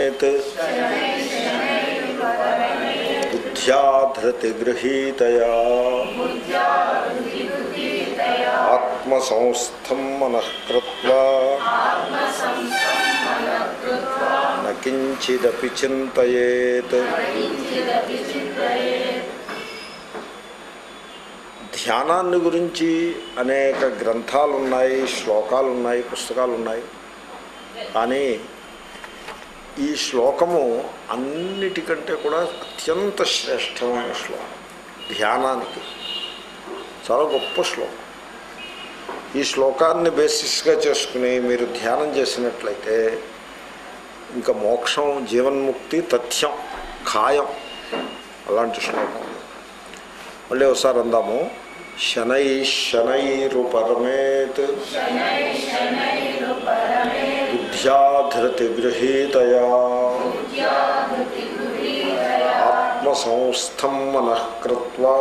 బుద్ధ్యాధృతిగృహీతయా ఆత్మసంస్థం మనఃకృత్వా నకించిదపి చింతయేత్ ధ్యానాన్ని గురించి అనేక గ్రంథాలు ఉన్నాయి శ్లోకాలు ఉన్నాయి పుస్తకాలు ఉన్నాయి కానీ ఈ శ్లోకము అన్నిటికంటే కూడా అత్యంత శ్రేష్టమైన శ్లోకం ధ్యానానికి చాలా గొప్ప శ్లోకం ఈ శ్లోకాన్ని బేసిస్గా చేసుకుని మీరు ధ్యానం చేసినట్లయితే ఇంకా మోక్షం జీవన్ముక్తి తథ్యం ఖాయం అలాంటి శ్లోకం మళ్ళీ ఒకసారి అందాము శనై శనైరు పరమేత్ బుద్ధ్యాధృతి గృహీతయా ఆత్మసంస్థం మనఃకృత్వా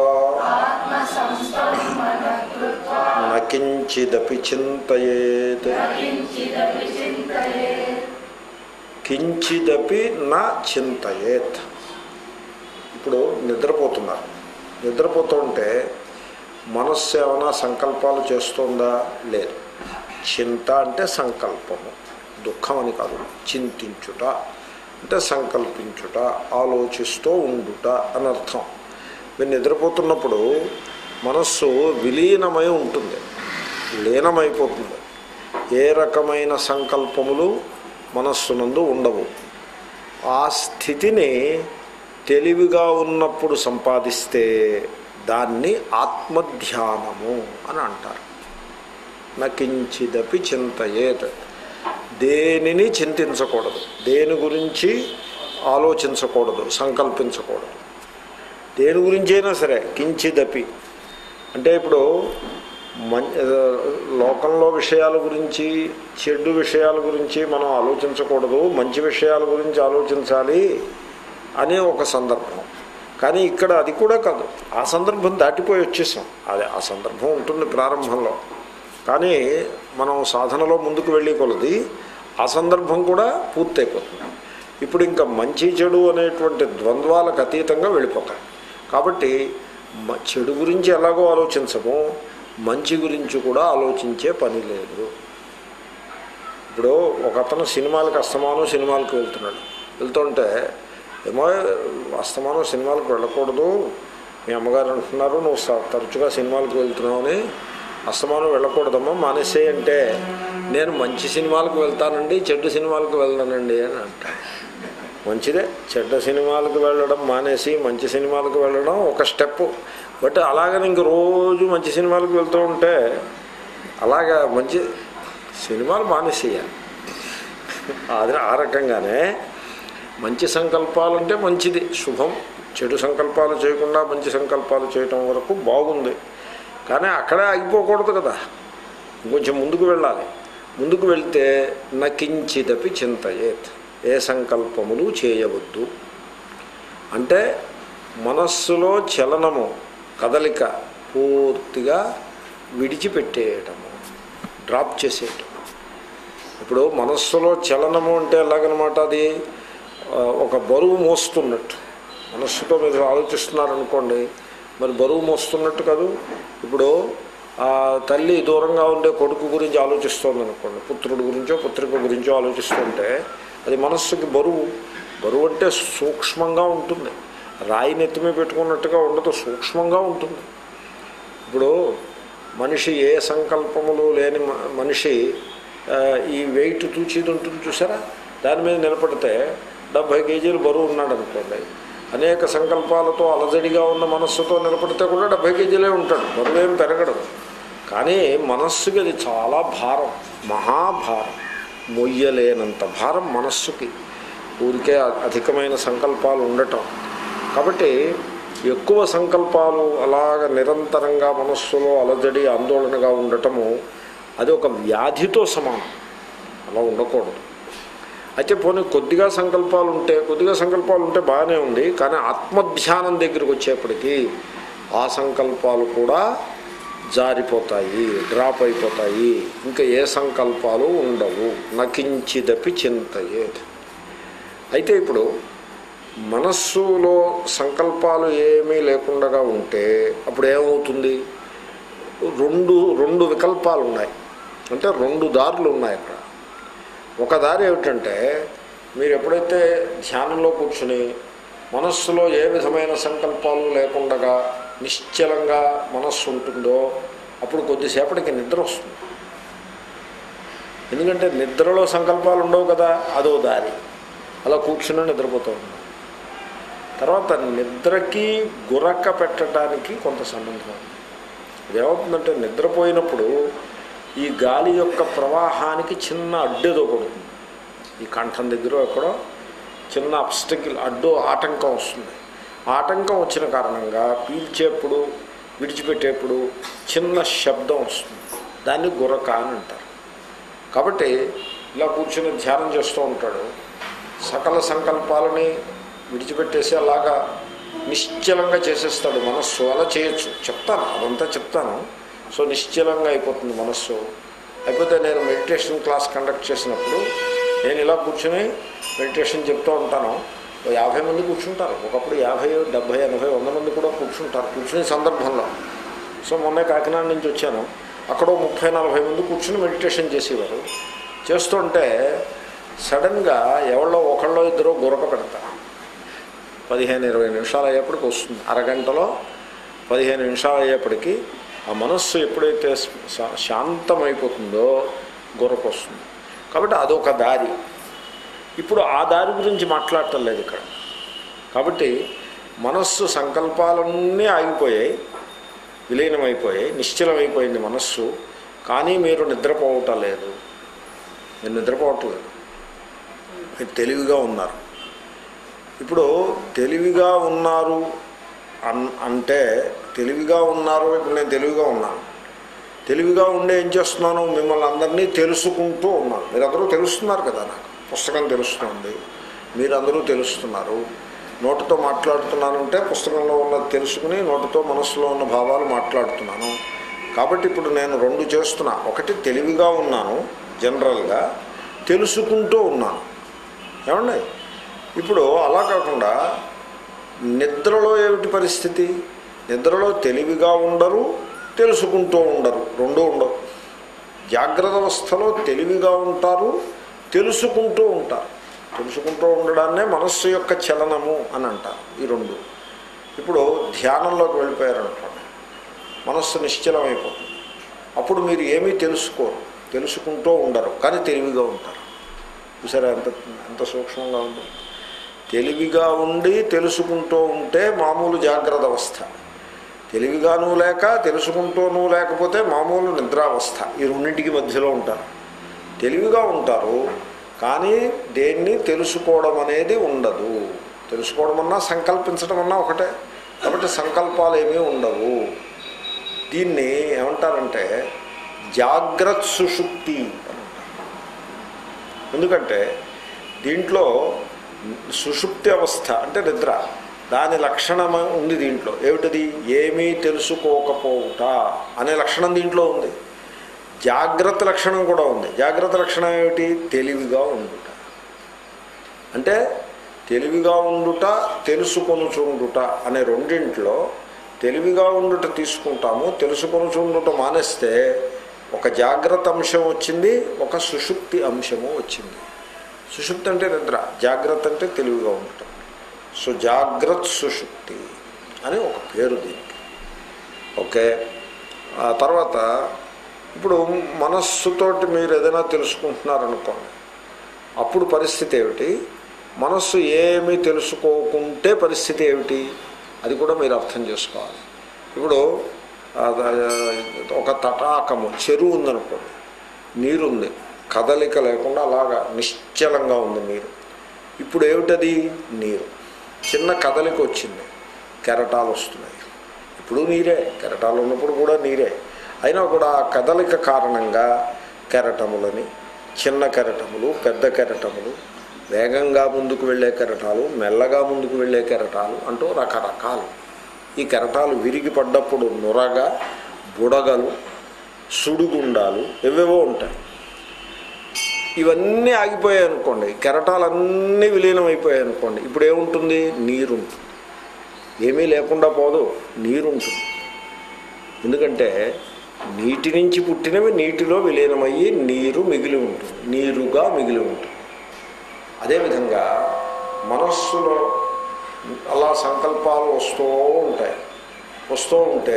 నకించిదపి చింతయేత్ కించిదపి నా చింతయేత్ ఇప్పుడు నిద్రపోతున్నారు నిద్రపోతుంటే మనస్సు ఏమైనా సంకల్పాలు చేస్తుందా లేదు చింత అంటే సంకల్పము దుఃఖం అని కాదు చింతించుట అంటే సంకల్పించుట ఆలోచిస్తూ ఉండుట అని అర్థం మీరు నిద్రపోతున్నప్పుడు మనస్సు విలీనమై ఉంటుంది లీనమైపోతుంది ఏ రకమైన సంకల్పములు మనస్సునందు ఉండవు ఆ స్థితిని తెలివిగా ఉన్నప్పుడు సంపాదిస్తే దాన్ని ఆత్మధ్యానము అని అంటారు నకించిదపి చింతయేత్ దేనిని చింతించకూడదు దేని గురించి ఆలోచించకూడదు సంకల్పించకూడదు దేని గురించి అయినా సరే కించిదపి అంటే ఇప్పుడు మం లోకంలో విషయాల గురించి చెడు విషయాల గురించి మనం ఆలోచించకూడదు మంచి విషయాల గురించి ఆలోచించాలి అనే ఒక సందర్భం కానీ ఇక్కడ అది కూడా కాదు ఆ సందర్భం దాటిపోయి వచ్చేసాం అదే ఆ సందర్భం ఉంటుంది ప్రారంభంలో కానీ మనం సాధనలో ముందుకు వెళ్ళే కొలది ఆ సందర్భం కూడా పూర్తయిపోతుంది ఇప్పుడు ఇంకా మంచి చెడు అనేటువంటి ద్వంద్వాలకు అతీతంగా వెళ్ళిపోతాయి కాబట్టి మ- చెడు గురించి ఎలాగో ఆలోచించము మంచి గురించి కూడా ఆలోచించే పని లేదు ఇప్పుడు ఒక అతను సినిమాలకు అస్తమానం సినిమాలకు వెళ్తున్నాడు వెళ్తుంటే ఏమో అస్తమానం సినిమాలకు వెళ్ళకూడదు మీ అమ్మగారు అంటున్నారు నువ్వు స- తరచుగా సినిమాలకు వెళ్తున్నావని అస్తమానం వెళ్ళకూడదమ్మా మానేసే అంటే నేను మంచి సినిమాలకు వెళ్తానండి చెడ్డ సినిమాలకు వెళ్తానండి అని అంటాను మంచిదే చెడ్డ సినిమాలకు వెళ్ళడం మానేసి మంచి సినిమాలకు వెళ్ళడం ఒక స్టెప్ బట్ అలాగని ఇంక రోజు మంచి సినిమాలకు వెళ్తూ ఉంటే అలాగా మంచి సినిమాలు మానేసేయాలి అది ఆ రకంగానే మంచి సంకల్పాలంటే మంచిది శుభం చెడు సంకల్పాలు చేయకుండా మంచి సంకల్పాలు చేయటం వరకు బాగుంది కానీ అక్కడే ఆగిపోకూడదు కదా ఇంకొంచెం ముందుకు వెళ్ళాలి ముందుకు వెళ్తే నకించిదపి చింతయేత్ ఏ సంకల్పములు చేయవద్దు అంటే మనస్సులో చలనము కదలిక పూర్తిగా విడిచిపెట్టేయటము డ్రాప్ చేసేయటం ఇప్పుడు మనస్సులో చలనము అంటే ఎలాగనమాట అది ఆ, ఒక బరువు మోస్తున్నట్టు మనస్సుతో మీరు ఆలోచిస్తున్నారనుకోండి మరి బరువు మోస్తున్నట్టు కాదు ఇప్పుడు ఆ తల్లి దూరంగా ఉండే కొడుకు గురించి ఆలోచిస్తోంది అనుకోండి పుత్రుడు గురించో పుత్రిక గురించో ఆలోచిస్తుంటే అది మనస్సుకి బరువు బరువు అంటే సూక్ష్మంగా ఉంటుంది రాయి నెత్తిమే పెట్టుకున్నట్టుగా ఉండదు సూక్ష్మంగా ఉంటుంది ఇప్పుడు మనిషి ఏ సంకల్పములు లేని మ- మనిషి ఆ, ఈ వెయిట్ తూచిది ఉంటుంది చూసారా దాని మీద నిలబడితే డెబ్భై కేజీలు బరువు ఉన్నాడు అనుకోండి అనేక సంకల్పాలతో అలజడిగా ఉన్న మనస్సుతో నిలబడితే కూడా డెబ్భై కేజీలే ఉంటాడు బరువు ఏం పెరగడు కానీ మనస్సుకి అది చాలా భారం మహాభారం మొయ్యలేనంత భారం మనస్సుకి ఊరికే అధికమైన సంకల్పాలు ఉండటం కాబట్టి ఎక్కువ సంకల్పాలు అలాగ నిరంతరంగా మనస్సులో అలజడి ఆందోళనగా ఉండటము అది ఒక వ్యాధితో సమానం అలా ఉండకూడదు అయితే పోనీ కొద్దిగా సంకల్పాలు ఉంటే కొద్దిగా సంకల్పాలు ఉంటే బాగానే ఉంది కానీ ఆత్మధ్యానం దగ్గరికి వచ్చేప్పటికీ ఆ సంకల్పాలు కూడా జారిపోతాయి డ్రాప్ అయిపోతాయి ఇంకా ఏ సంకల్పాలు ఉండవు నకించిదపి చింతయేది అయితే ఇప్పుడు మనస్సులో సంకల్పాలు ఏమీ లేకుండా ఉంటే అప్పుడు ఏమవుతుంది రెండు రెండు వికల్పాలు ఉన్నాయి అంటే రెండు దారులు ఉన్నాయి అక్కడ ఒక దారి ఏమిటంటే మీరు ఎప్పుడైతే ధ్యానంలో కూర్చుని మనస్సులో ఏ విధమైన సంకల్పాలు లేకుండా నిశ్చలంగా మనస్సు ఉంటుందో అప్పుడు కొద్దిసేపటికి నిద్ర వస్తుంది ఎందుకంటే నిద్రలో సంకల్పాలు ఉండవు కదా అదో దారి అలా కూర్చుని నిద్రపోతూ ఉన్నాం తర్వాత నిద్రకి గురక పెట్టడానికి కొంత సంబంధం ఉంది ఇదేమవుతుందంటే నిద్రపోయినప్పుడు ఈ గాలి యొక్క ప్రవాహానికి చిన్న అడ్డేదో పడుతుంది ఈ కంఠం దగ్గర ఎక్కడో చిన్న అబ్స్టకిల్ అడ్డు ఆటంకం వస్తుంది ఆటంకం వచ్చిన కారణంగా పీల్చేప్పుడు విడిచిపెట్టేప్పుడు చిన్న శబ్దం వస్తుంది దాన్ని గురక అని అంటారు కాబట్టి ఇలా కూర్చొని ధ్యానం చేస్తూ ఉంటాడు సకల సంకల్పాలని విడిచిపెట్టేసి అలాగా నిశ్చలంగా చేసేస్తాడు మనస్సు అలా చేయొచ్చు చెప్తాను అదంతా చెప్తాను సో నిశ్చలంగా అయిపోతుంది మనస్సు అయిపోతే నేను మెడిటేషన్ క్లాస్ కండక్ట్ చేసినప్పుడు నేను ఇలా కూర్చొని మెడిటేషన్ చెప్తూ ఉంటాను ఓ యాభై మంది కూర్చుంటారు ఒకప్పుడు యాభై డెబ్భై ఎనభై వంద మంది కూడా కూర్చుంటారు కూర్చునే సందర్భంలో సో మొన్న కాకినాడ నుంచి వచ్చాను అక్కడ ఓ ముప్పై నలభై మంది కూర్చుని మెడిటేషన్ చేసేవారు చేస్తుంటే సడన్గా ఎవళ్ళో ఒకళ్ళో ఇద్దరు గురక పెడతారు పదిహేను ఇరవై నిమిషాలు అయ్యేప్పటికి వస్తుంది అరగంటలో పదిహేను నిమిషాలు అయ్యేప్పటికి ఆ మనస్సు ఎప్పుడైతే శా- శాంతమైపోతుందో గురక వస్తుంది కాబట్టి అదొక దారి ఇప్పుడు ఆ దారి గురించి మాట్లాడటం లేదు ఇక్కడ కాబట్టి మనస్సు సంకల్పాలన్నీ ఆగిపోయాయి విలీనమైపోయాయి నిశ్చలమైపోయింది మనస్సు కానీ మీరు నిద్రపోవటం లేదు మీరు నిద్రపోవటం లేదు మీరు తెలివిగా ఉన్నారు ఇప్పుడు తెలివిగా ఉన్నారు అన్ అంటే తెలివిగా ఉన్నారు ఇప్పుడు నేను తెలివిగా ఉన్నాను తెలివిగా ఉండే ఏం చేస్తున్నాను మిమ్మల్ని అందరినీ తెలుసుకుంటూ ఉన్నాను మీరందరూ తెలుస్తున్నారు కదా నాకు పుస్తకం తెలుస్తుంది మీరందరూ తెలుస్తున్నారు నోటితో మాట్లాడుతున్నానంటే పుస్తకంలో ఉన్నది తెలుసుకుని నోటితో మనసులో ఉన్న భావాలు మాట్లాడుతున్నాను కాబట్టి ఇప్పుడు నేను రెండు చేస్తున్నా ఒకటి తెలివిగా ఉన్నాను జనరల్గా తెలుసుకుంటూ ఉన్నాను ఏమండి ఇప్పుడు అలా కాకుండా నిద్రలో ఏమిటి పరిస్థితి నిద్రలో తెలివిగా ఉండరు తెలుసుకుంటూ ఉండరు రెండూ ఉండవు జాగ్రత్త అవస్థలో తెలివిగా ఉంటారు తెలుసుకుంటూ ఉంటారు తెలుసుకుంటూ ఉండడాన్నే మనస్సు యొక్క చలనము అని అంటారు ఈ రెండు ఇప్పుడు ధ్యానంలోకి వెళ్ళిపోయారనుకోండి మనస్సు నిశ్చలమైపోతుంది అప్పుడు మీరు ఏమీ తెలుసుకోరు తెలుసుకుంటూ ఉండరు కానీ తెలివిగా ఉంటారు చూసారా ఎంత ఎంత సూక్ష్మంగా ఉంది తెలివిగా ఉండి తెలుసుకుంటూ ఉంటే మామూలు జాగ్రత్త అవస్థ తెలివిగాను లేక తెలుసుకుంటూనూ లేకపోతే మామూలు నిద్రావస్థ ఈ రెండింటికి మధ్యలో ఉంటారు తెలివిగా ఉంటారు కానీ దేన్ని తెలుసుకోవడం అనేది ఉండదు తెలుసుకోవడం అన్నా సంకల్పించడం అన్నా ఒకటే కాబట్టి సంకల్పాలు ఏమీ ఉండవు దీన్ని ఏమంటారంటే జాగ్రత్త సుషుప్తి అని అంటారు. ఎందుకంటే దీంట్లో సుషుప్తి అవస్థ అంటే నిద్ర దాని లక్షణం ఉంది దీంట్లో ఏమిటది ఏమీ తెలుసుకోకపోవుట అనే లక్షణం దీంట్లో ఉంది జాగ్రత్త లక్షణం కూడా ఉంది జాగ్రత్త లక్షణం ఏమిటి తెలివిగా ఉండుట అంటే తెలివిగా ఉండుట తెలుసుకొనుచుండుట అనే రెండింటిలో తెలివిగా ఉండుట తీసుకుంటాము తెలుసుకొనుచుండుట మానేస్తే ఒక జాగ్రత్త అంశం వచ్చింది ఒక సుషుప్తి అంశము వచ్చింది సుషుప్తి అంటే నిద్ర జాగ్రత్త అంటే తెలివిగా ఉండటం సో జాగ్రత్త సుషుప్తి అని ఒక పేరు దీనికి ఓకే ఆ తర్వాత ఇప్పుడు మనస్సుతోటి మీరు ఏదైనా తెలుసుకుంటున్నారనుకోండి అప్పుడు పరిస్థితి ఏమిటి మనస్సు ఏమీ తెలుసుకోకుంటే పరిస్థితి ఏమిటి అది కూడా మీరు అర్థం చేసుకోవాలి ఇప్పుడు ఆ, ఒక తటాకము చెరువు ఉందనుకోండి నీరుంది కదలిక లేకుండా అలాగా నిశ్చలంగా ఉంది నీరు ఇప్పుడు ఏమిటది నీరు చిన్న కదలిక వచ్చింది కెరటాలు వస్తున్నాయి ఇప్పుడు నీరే కెరటాలు ఉన్నప్పుడు కూడా నీరే అయినా కూడా ఆ కదలిక కారణంగా కెరటములని చిన్న కెరటములు పెద్ద కెరటములు వేగంగా ముందుకు వెళ్ళే కెరటాలు మెల్లగా ముందుకు వెళ్ళే కెరటాలు అంటూ రకరకాలు ఈ కెరటాలు విరిగి పడ్డప్పుడు నురగ బుడగలు సుడిగుండాలు ఎవేవో ఉంటాయి ఇవన్నీ ఆగిపోయాయి అనుకోండి కెరటాలన్నీ విలీనం అయిపోయాయి అనుకోండి ఇప్పుడు ఏముంటుంది నీరు ఉంటుంది ఏమీ లేకుండా పోదు నీరు ఉంటుంది ఎందుకంటే నీటి నుంచి పుట్టినవి నీటిలో విలీనమయ్యి నీరు మిగిలి ఉంటుంది నీరుగా మిగిలి ఉంటుంది అదేవిధంగా మనస్సులో అలా సంకల్పాలు వస్తూ ఉంటాయి వస్తూ ఉంటే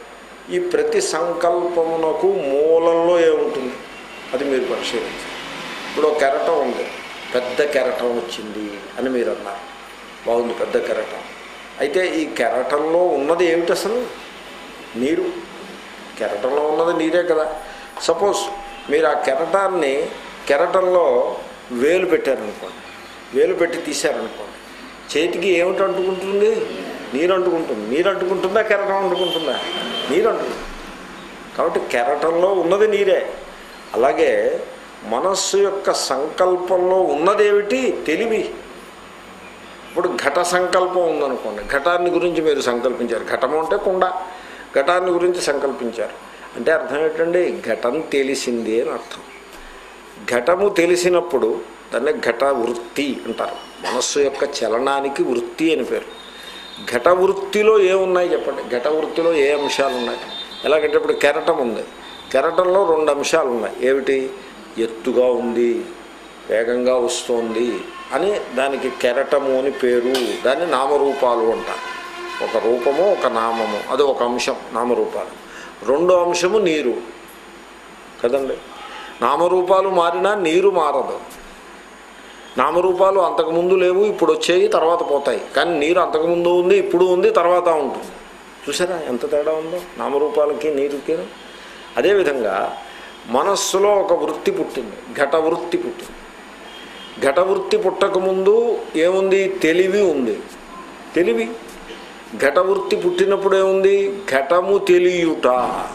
ఈ ప్రతి సంకల్పమునకు మూలంలో ఏముంటుంది అది మీరు పరిశీలించాలి ఇప్పుడు ఒక కెరటం ఉంది పెద్ద కెరటం వచ్చింది అని మీరు అన్నారు బాగుంది పెద్ద కెరటం అయితే ఈ కెరటంలో ఉన్నది ఏమిటి అసలు నీరు కెరటంలో ఉన్నది నీరే కదా సపోజ్ మీరు ఆ కెరటాన్ని కెరటంలో వేలు పెట్టారనుకోండి వేలు పెట్టి తీశారనుకోండి చేతికి ఏమిటి అంటుకుంటుంది నీరు అంటుకుంటుంది నీరు అంటుకుంటుందా కెరటం అంటుకుంటుందా నీరు అంటుకుంటుంది కాబట్టి కెరటంలో ఉన్నది నీరే అలాగే మనస్సు యొక్క సంకల్పంలో ఉన్నదేమిటి తెలివి ఇప్పుడు ఘట సంకల్పం ఉందనుకోండి ఘటాన్ని గురించి మీరు సంకల్పించారు ఘటము అంటే కుండ ఘటాన్ని గురించి సంకల్పించారు అంటే అర్థం ఏంటండి ఘటం తెలిసింది అని అర్థం ఘటము తెలిసినప్పుడు దాన్ని ఘట వృత్తి అంటారు మనస్సు యొక్క చలనానికి వృత్తి అని పేరు ఘట వృత్తిలో ఏమున్నాయి చెప్పండి ఘట వృత్తిలో ఏ అంశాలు ఉన్నాయి ఎలాగంటే ఇప్పుడు కెరటం ఉంది కెరటంలో రెండు అంశాలు ఉన్నాయి ఏమిటి ఎత్తుగా ఉంది వేగంగా వస్తోంది అని దానికి కెరటము అని పేరు దాన్ని నామరూపాలు అంటారు ఒక రూపము ఒక నామము అది ఒక అంశం నామరూపాలు రెండో అంశము నీరు కదండి నామరూపాలు మారినా నీరు మారదు నామరూపాలు అంతకుముందు లేవు ఇప్పుడు వచ్చేవి తర్వాత పోతాయి కానీ నీరు అంతకుముందు ఉంది ఇప్పుడు ఉంది తర్వాత ఉంటుంది చూసారా ఎంత తేడా ఉందో నామరూపాలకి నీరుకి అదేవిధంగా మనస్సులో ఒక వృత్తి పుట్టింది ఘట వృత్తి పుట్టింది ఘట వృత్తి పుట్టకముందు ఏముంది తెలివి ఉంది తెలివి ఘట వృత్తి పుట్టినప్పుడు ఏముంది ఘటము తెలియుట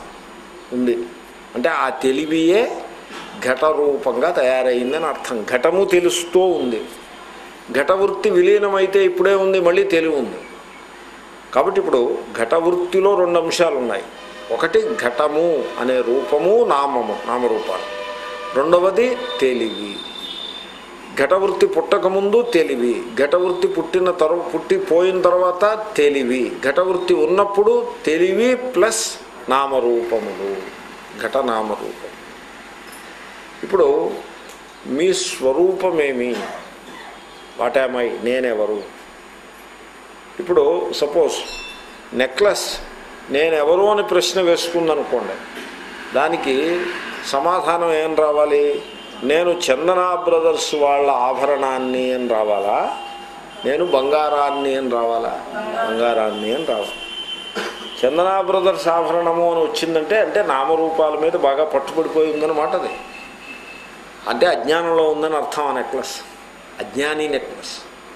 ఉంది అంటే ఆ తెలివియే ఘట రూపంగా తయారైందని అర్థం ఘటము తెలుస్తూ ఉంది ఘటవృత్తి విలీనమైతే ఇప్పుడే ఉంది మళ్ళీ తెలివి ఉంది కాబట్టి ఇప్పుడు ఘటవృత్తిలో రెండు అంశాలు ఉన్నాయి ఒకటి ఘటము అనే రూపము నామము నామరూపాలు రెండవది తెలివి ఘటవృత్తి పుట్టకముందు తెలివి ఘటవృత్తి పుట్టిన తరు పుట్టిపోయిన తర్వాత తెలివి ఘటవృత్తి ఉన్నప్పుడు తెలివి ప్లస్ నామరూపములు ఘటనామరూపం ఇప్పుడు మీ స్వరూపమేమి వాటామై నేనెవరు ఇప్పుడు సపోజ్ నెక్లెస్ నేనెవరు అని ప్రశ్న వేసుకుందనుకోండి దానికి సమాధానం ఏం రావాలి నేను చందన బ్రదర్స్ వాళ్ళ ఆభరణాన్ని అని రావాలా నేను బంగారాన్ని అని రావాలా బంగారాన్ని అని రావాలి చందన బ్రదర్స్ ఆభరణము అని వచ్చిందంటే అంటే నామరూపాల మీద బాగా పట్టుబడిపోయి ఉందన్నమాట అది అంటే అజ్ఞానంలో ఉందని అర్థం ఆ నెక్లెస్ అజ్ఞాని నెక్లెస్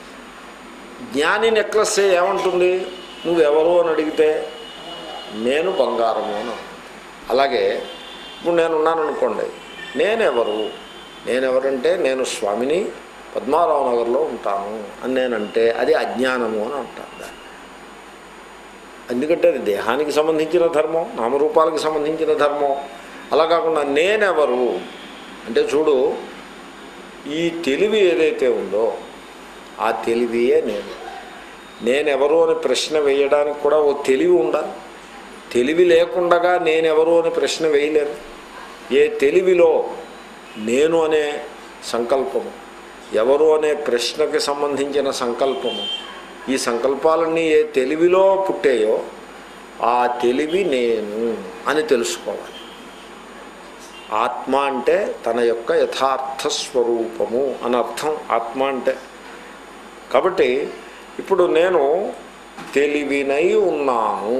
జ్ఞాని నెక్లెస్ ఏమంటుంది నువ్వెవరు అని అడిగితే నేను బంగారము అని అంటుంది. అలాగే ఇప్పుడు నేను ఉన్నాను అనుకోండి నేనెవరు నేనెవరంటే నేను స్వామిని పద్మారావు నగర్లో ఉంటాను అని నేనంటే అది అజ్ఞానము అని అంటాను దాన్ని ఎందుకంటే అది దేహానికి సంబంధించిన ధర్మం నామరూపాలకు సంబంధించిన ధర్మం అలా కాకుండా నేనెవరు అంటే చూడు ఈ తెలివి ఏదైతే ఉందో ఆ తెలివియే నేను నేనెవరు అని ప్రశ్న వేయడానికి కూడా ఓ తెలివి ఉండాలి తెలివి లేకుండగా నేనెవరు అని ప్రశ్న వేయలేరు ఏ తెలివిలో నేను అనే సంకల్పము ఎవరు అనే ప్రశ్నకి సంబంధించిన సంకల్పము ఈ సంకల్పాలన్నీ ఏ తెలివిలో పుట్టాయో ఆ తెలివి నేను అని తెలుసుకోవాలి ఆత్మ అంటే తన యొక్క యథార్థ స్వరూపము అని అర్థం ఆత్మ అంటే కాబట్టి ఇప్పుడు నేను తెలివినై ఉన్నాను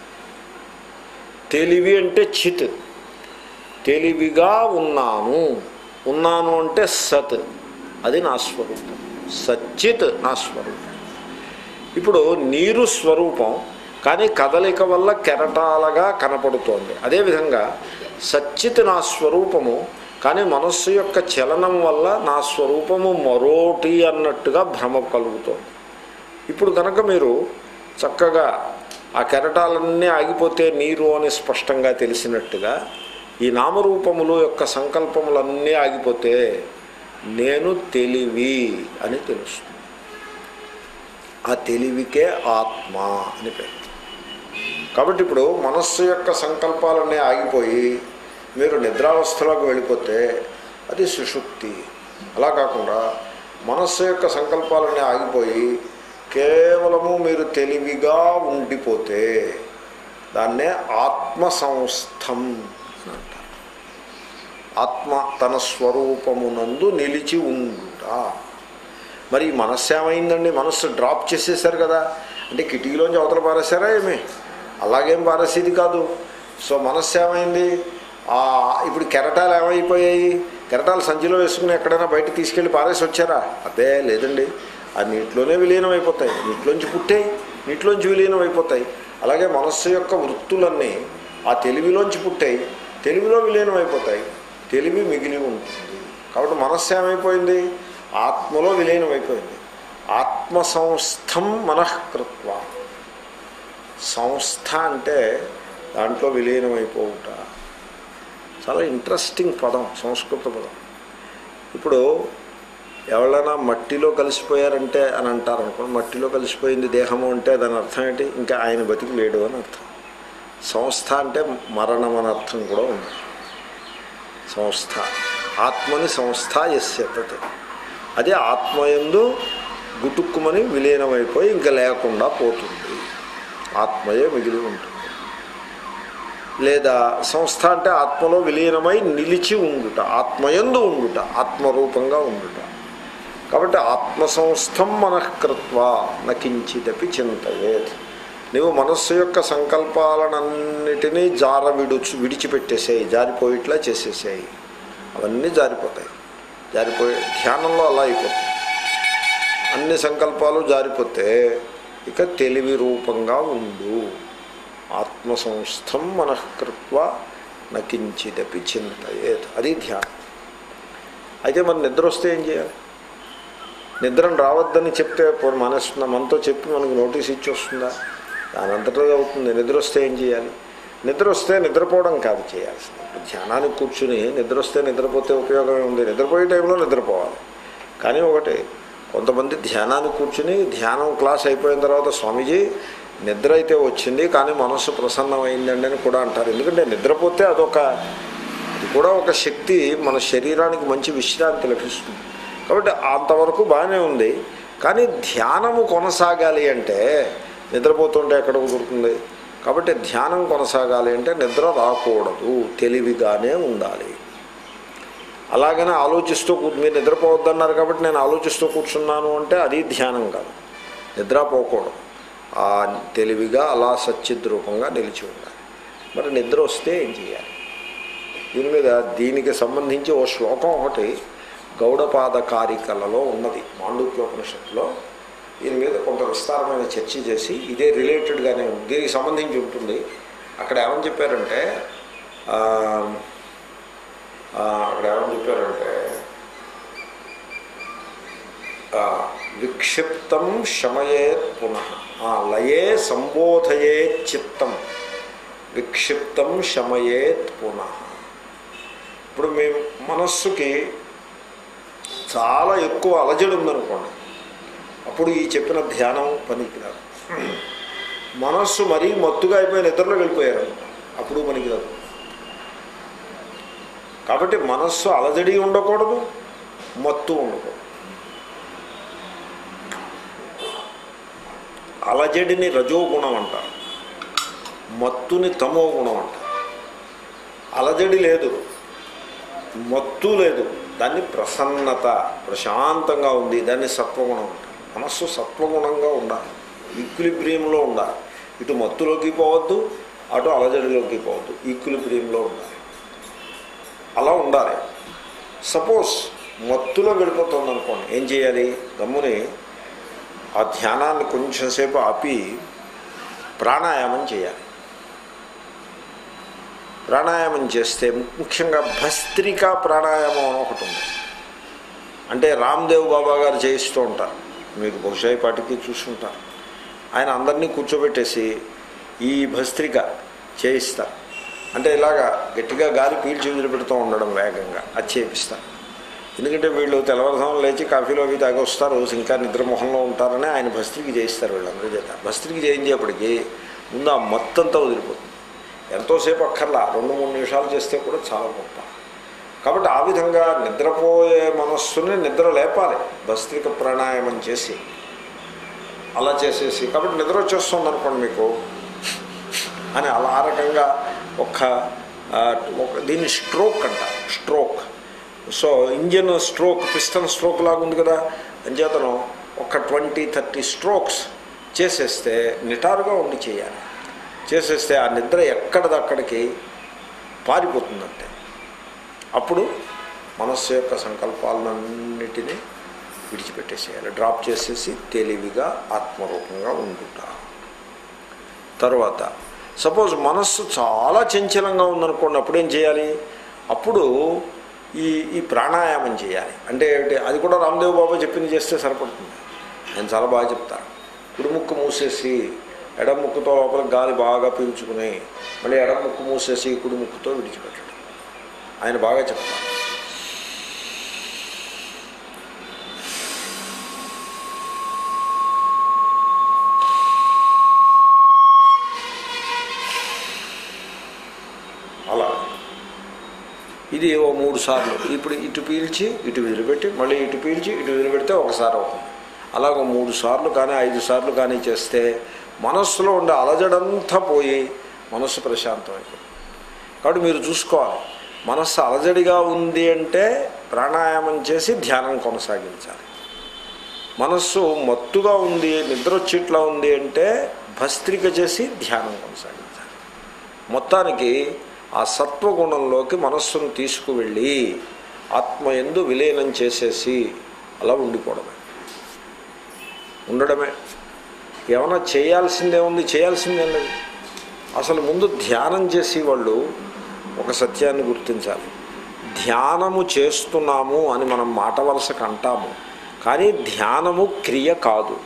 తెలివి అంటే చిత్ తెలివిగా ఉన్నాను ఉన్నాను అంటే సత్ అది నా స్వరూపం సచ్చిత్ నా స్వరూపం ఇప్పుడు నీరు స్వరూపం కానీ కదలిక వల్ల కెరటాలగా కనపడుతోంది అదేవిధంగా సచ్చిత్ నా స్వరూపము కానీ మనస్సు యొక్క చలనం వల్ల నా స్వరూపము మరోటి అన్నట్టుగా భ్రమ కలుగుతోంది ఇప్పుడు కనుక మీరు చక్కగా ఆ కెరటాలన్నీ ఆగిపోతే నీరు అని స్పష్టంగా తెలిసినట్టుగా ఈ నామరూపములు యొక్క సంకల్పములన్నీ ఆగిపోతే నేను తెలివి అని తెలుస్తుంది ఆ తెలివికే ఆత్మ అని పేరు కాబట్టి ఇప్పుడు మనస్సు యొక్క సంకల్పాలన్నీ ఆగిపోయి మీరు నిద్రావస్థలోకి వెళ్ళిపోతే అది సుషుప్తి అలా కాకుండా మనస్సు యొక్క సంకల్పాలన్నీ ఆగిపోయి కేవలము మీరు తెలివిగా ఉండిపోతే దాన్నే ఆత్మ సంస్థం అని అంటారు ఆత్మ తన స్వరూపమునందు నిలిచి ఉండుట మరి ఈ మనస్సు ఏమైందండి మనస్సు డ్రాప్ చేసేసారు కదా అంటే కిటికీలోంచి అవతల పారేశారా ఏమి అలాగేం పారేసేది కాదు సో మనస్సు ఏమైంది ఆ, ఇప్పుడు కెరటాలు ఏమైపోయాయి కెరటాలు సంచిలో వేసుకుని ఎక్కడైనా బయట తీసుకెళ్ళి పారేసి వచ్చారా అదే లేదండి ఆ నీటిలోనే విలీనం అయిపోతాయి నీటిలోంచి పుట్టాయి నీటిలోంచి విలీనం అయిపోతాయి అలాగే మనస్సు యొక్క వృత్తులన్నీ ఆ తెలివిలోంచి పుట్టాయి తెలివిలో విలీనం అయిపోతాయి తెలివి మిగిలి ఉంటుంది కాబట్టి మనస్సు ఏమైపోయింది ఆత్మలో విలీనం అయిపోయింది ఆత్మ సంస్థం మనఃకృత్వ సంస్థ అంటే దాంట్లో విలీనమైపోవుట చాలా ఇంట్రెస్టింగ్ పదం సంస్కృత పదం ఇప్పుడు ఎవరైనా మట్టిలో కలిసిపోయారంటే అని అంటారు అనుకోండి మట్టిలో కలిసిపోయింది దేహము అంటే దాని అర్థం ఏంటి ఇంకా ఆయన బతికి లేడు అని అర్థం సంస్థ అంటే మరణం అని అర్థం కూడా ఉంది సంస్థ ఆత్మని సంస్థ ఎస్యతత్ అదే ఆత్మయందు గుటుక్కుమని విలీనమైపోయి ఇంకా లేకుండా పోతుంది ఆత్మయే మిగిలి ఉంటుంది లేదా సంస్థ అంటే ఆత్మలో విలీనమై నిలిచి ఉండుట ఆత్మయందు ఉండుట ఆత్మరూపంగా ఉండుట కాబట్టి ఆత్మ సంస్థం మనఃకృత్వ నకించిదపి చింతయేత్ నీవు మనస్సు యొక్క సంకల్పాలనన్నిటినీ జార విడుచు విడిచిపెట్టేసేయి జారిపోయిట్లా చేసేసేయి అవన్నీ జారిపోతాయి జారిపోయి ధ్యానంలో అలా అయిపోతుంది అన్ని సంకల్పాలు జారిపోతే ఇక తెలివి రూపంగా ఉండు ఆత్మ సంస్థం మనఃకృత్వ నకించిదపి చింతయేత్ అది ధ్యానం అయితే మరి నిద్ర వస్తే ఏం చేయాలి నిద్రను రావద్దని చెప్తే పోనీ మానేస్తుందా మనతో చెప్పి మనకు నోటీస్ ఇచ్చి వస్తుందా దాని అంతటా అవుతుంది నిద్ర వస్తే ఏం చేయాలి నిద్ర వస్తే నిద్రపోవడం కాదు చేయాల్సింది ఇప్పుడు ధ్యానానికి కూర్చుని నిద్ర వస్తే నిద్రపోతే ఉపయోగమే ఉంది నిద్రపోయే టైంలో నిద్రపోవాలి కానీ ఒకటి కొంతమంది ధ్యానానికి కూర్చుని ధ్యానం క్లాస్ అయిపోయిన తర్వాత స్వామీజీ నిద్ర అయితే వచ్చింది కానీ మనస్సు ప్రసన్నమైందండి అని కూడా అంటారు ఎందుకంటే నిద్రపోతే అదొక అది కూడా ఒక శక్తి మన శరీరానికి మంచి విశ్రాంతి లభిస్తుంది కాబట్టి అంతవరకు బాగానే ఉంది కానీ ధ్యానము కొనసాగాలి అంటే నిద్రపోతుంటే ఎక్కడ కుదురుతుంది కాబట్టి ధ్యానం కొనసాగాలి అంటే నిద్ర రాకూడదు తెలివిగానే ఉండాలి అలాగనే ఆలోచిస్తూ కూ- మీరు నిద్రపోవద్దన్నారు కాబట్టి నేను ఆలోచిస్తూ కూర్చున్నాను అంటే అది ధ్యానం కాదు నిద్రపోకూడదు ఆ తెలివిగా అలా సచ్చిద్రూపంగా నిలిచి ఉండాలి మరి నిద్ర వస్తే ఏం చేయాలి దీని మీద దీనికి సంబంధించి ఓ శ్లోకం ఒకటి గౌడపాద కారికలలో ఉన్నది మాండూక్యోపనిషత్తులో దీని మీద కొంత విస్తారమైన చర్చ చేసి ఇదే రిలేటెడ్గానే ఉంది దీనికి సంబంధించి ఉంటుంది అక్కడ ఏమని చెప్పారంటే ఆ, ఆ, అక్కడ ఏమని చెప్పారంటే ఆ, విక్షిప్తం శమయేత్ పునః ఆ, లయే సంబోధయే చిత్తం విక్షిప్తం శమయేత్ పునః ఇప్పుడు మీ మనస్సుకి చాలా ఎక్కువ అలజడి ఉందనుకోండి అప్పుడు ఈ చెప్పిన ధ్యానం పనికిరాదు మనస్సు మరీ మత్తుగా అయిపోయి నిద్రలో వెళ్ళిపోయారు అప్పుడు పనికిరాదు కాబట్టి మనస్సు అలజడి ఉండకూడదు మత్తు ఉండకూడదు అలజడిని రజోగుణం అంటారు మత్తుని తమో గుణం అంటారు అలజడి లేదు మత్తు లేదు దాన్ని ప్రసన్నత ప్రశాంతంగా ఉంది దాన్ని సత్వగుణం అంటారు మనస్సు సత్వగుణంగా ఉండాలి ఈక్విలిబ్రియంలో ఉండాలి ఇటు మత్తులోకి పోవద్దు అటు అలజడిలోకి పోవద్దు ఈక్విలిబ్రియంలో ఉండాలి అలా ఉండాలి సపోజ్ మత్తులో వెళ్ళిపోతుంది అనుకోండి ఏం చేయాలి గమ్ముని ఆ ధ్యానాన్ని కొంచెంసేపు ఆపి ప్రాణాయామం చేయాలి ప్రాణాయామం చేస్తే ముఖ్యంగా భస్త్రికా ప్రాణాయామం అని ఒకటి ఉంది అంటే రామ్దేవ్ బాబా గారు చేయిస్తూ ఉంటారు మీరు బహుశా ఈ పాటికి చూసుంటారు ఆయన అందరినీ కూర్చోబెట్టేసి ఈ భస్త్రిక చేయిస్తారు అంటే ఇలాగా గట్టిగా గాలి పీల్చి వదిలిపెడుతూ ఉండడం వేగంగా అది చేపిస్తారు ఎందుకంటే వీళ్ళు తెల్లవారుజామున లేచి కాఫీలో అవి తాగి వస్తారు ఇంకా నిద్రమోహంలో ఉంటారని ఆయన భస్త్రికి చేయిస్తారు వీళ్ళందరి చేత భస్త్రికి చేయించేప్పటికి ముందు ఆ మొత్తంతో వదిలిపోతుంది ఎంతోసేపు అక్కర్లా రెండు మూడు నిమిషాలు చేస్తే కూడా చాలా గొప్ప కాబట్టి ఆ విధంగా నిద్రపోయే మనస్సుని నిద్ర లేపాలి భస్త్రిక ప్రాణాయామం చేసి అలా చేసేసి కాబట్టి నిద్ర వచ్చేస్తుంది అనుకోండి మీకు అని అలా ఆ రకంగా ఒక ఆ, ఒక దీన్ని స్ట్రోక్ అంట stroke so engine stroke piston stroke లాగా ఉంది కదా అంచేతను ఒక ట్వంటీ థర్టీ స్ట్రోక్స్ చేసేస్తే నిటారుగా ఉండి చేయాలి చేసేస్తే ఆ నిద్ర ఎక్కడిదక్కడికి పారిపోతుందంటే అప్పుడు మనస్సు యొక్క సంకల్పాలన్నిటినీ విడిచిపెట్టేసేయాలి డ్రాప్ చేసేసి తెలివిగా ఆత్మరూపంగా ఉండుట తర్వాత సపోజ్ మనస్సు చాలా చంచలంగా ఉందనుకోండి అప్పుడు ఏం చేయాలి అప్పుడు ఈ ఈ ప్రాణాయామం చేయాలి అంటే ఏమిటి అది కూడా రామ్దేవ్ బాబా చెప్పింది చేస్తే సరిపడుతుంది ఆయన చాలా బాగా చెప్తారు కుడి ముక్కు మూసేసి ఎడమ ముక్కుతో లోపల గాలి బాగా పీల్చుకుని మళ్ళీ ఎడమ ముక్కు మూసేసి కుడి ముక్కుతో విడిచిపెట్టడం ఆయన బాగా చెప్తారు అలా ఇది ఓ మూడు సార్లు ఇప్పుడు ఇటు పీల్చి ఇటు వదిలిపెట్టి మళ్ళీ ఇటు పీల్చి ఇటు వదిలిపెడితే ఒకసారి అవుతుంది అలాగ మూడు సార్లు కానీ ఐదు సార్లు కానీ చేస్తే మనస్సులో ఉండే అలజడంతా పోయి మనస్సు ప్రశాంతమైపోతుంది కాబట్టి మీరు చూసుకోవాలి మనస్సు అలజడిగా ఉంది అంటే ప్రాణాయామం చేసి ధ్యానం కొనసాగించాలి మనస్సు మత్తుగా ఉంది నిద్రొచ్చిట్లా ఉంది అంటే భస్త్రిక చేసి ధ్యానం కొనసాగించాలి మొత్తానికి ఆ సత్వగుణంలోకి మనస్సును తీసుకువెళ్ళి ఆత్మయందు విలీనం చేసేసి అలా ఉండిపోవడమే ఉండడమే ఏమైనా చేయాల్సిందే ఉంది చేయాల్సిందే లేదు అసలు ముందు ధ్యానం చేసి వాళ్ళు ఒక సత్యాన్ని గుర్తించాలి ధ్యానము చేస్తున్నాము అని మనం మాట వలసకు అంటాము కానీ ధ్యానము క్రియ కాదు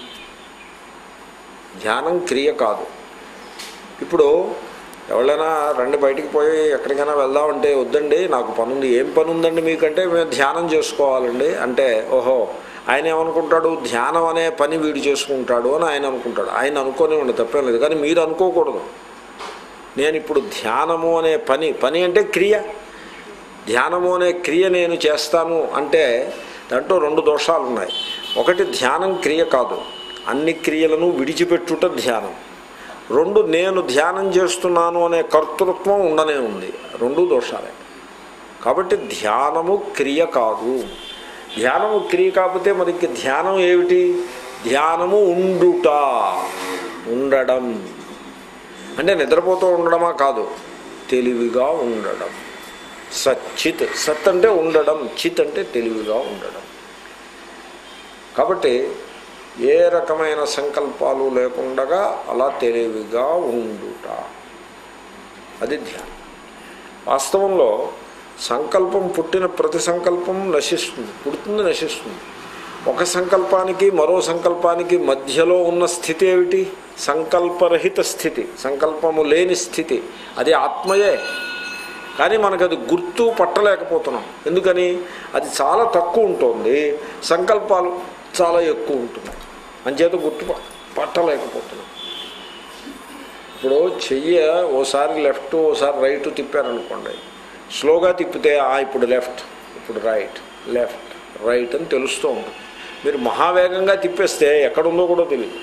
ధ్యానం క్రియ కాదు ఇప్పుడు ఎవరైనా రండి బయటికి పోయి ఎక్కడికైనా వెళ్దామంటే వద్దండి నాకు పని ఉంది ఏం పని ఉందండి మీకంటే మేము ధ్యానం చేసుకోవాలండి అంటే ఓహో ఆయన ఏమనుకుంటాడు ధ్యానం అనే పని వీడు చేసుకుంటాడు అని ఆయన అనుకుంటాడు ఆయన అనుకోనే ఉండదు తప్పేం లేదు కానీ మీరు అనుకోకూడదు నేను ఇప్పుడు ధ్యానము అనే పని పని అంటే క్రియ ధ్యానము అనే క్రియ నేను చేస్తాను అంటే దాంట్లో రెండు దోషాలు ఉన్నాయి ఒకటి ధ్యానం క్రియ కాదు అన్ని క్రియలను విడిచిపెట్టుట ధ్యానం రెండు నేను ధ్యానం చేస్తున్నాను అనే కర్తృత్వం ఉండనే ఉంది రెండు దోషాలే కాబట్టి ధ్యానము క్రియ కాదు ధ్యానము క్రియ కాకపోతే మరి ఇంక ధ్యానం ఏమిటి ధ్యానము ఉండుట ఉండడం అంటే నిద్రపోతూ ఉండడమా కాదు తెలివిగా ఉండడం సచ్చిత్ సత్ అంటే ఉండడం చిత్ అంటే తెలివిగా ఉండడం కాబట్టి ఏ రకమైన సంకల్పాలు లేకుండగా అలా తెలివిగా ఉండుట అది ధ్యానం వాస్తవంలో సంకల్పం పుట్టిన ప్రతి సంకల్పం నశిస్తుంది పుడుతుంది నశిస్తుంది ఒక సంకల్పానికి మరో సంకల్పానికి మధ్యలో ఉన్న స్థితి ఏమిటి సంకల్పరహిత స్థితి సంకల్పము లేని స్థితి అది ఆత్మయే కానీ మనకు అది గుర్తు పట్టలేకపోతున్నాం ఎందుకని అది చాలా తక్కువ ఉంటుంది సంకల్పాలు చాలా ఎక్కువ ఉంటున్నాయి అంచేత గుర్తు ప- పట్టలేకపోతున్నాం ఇప్పుడు చెయ్య ఓసారి లెఫ్ట్ ఓసారి రైట్ తిప్పారనుకోండి స్లోగా తిప్పితే ఆ ఇప్పుడు లెఫ్ట్ ఇప్పుడు రైట్ లెఫ్ట్ రైట్ అని తెలుస్తూ ఉంటుంది మీరు మహావేగంగా తిప్పేస్తే ఎక్కడుందో కూడా తెలియదు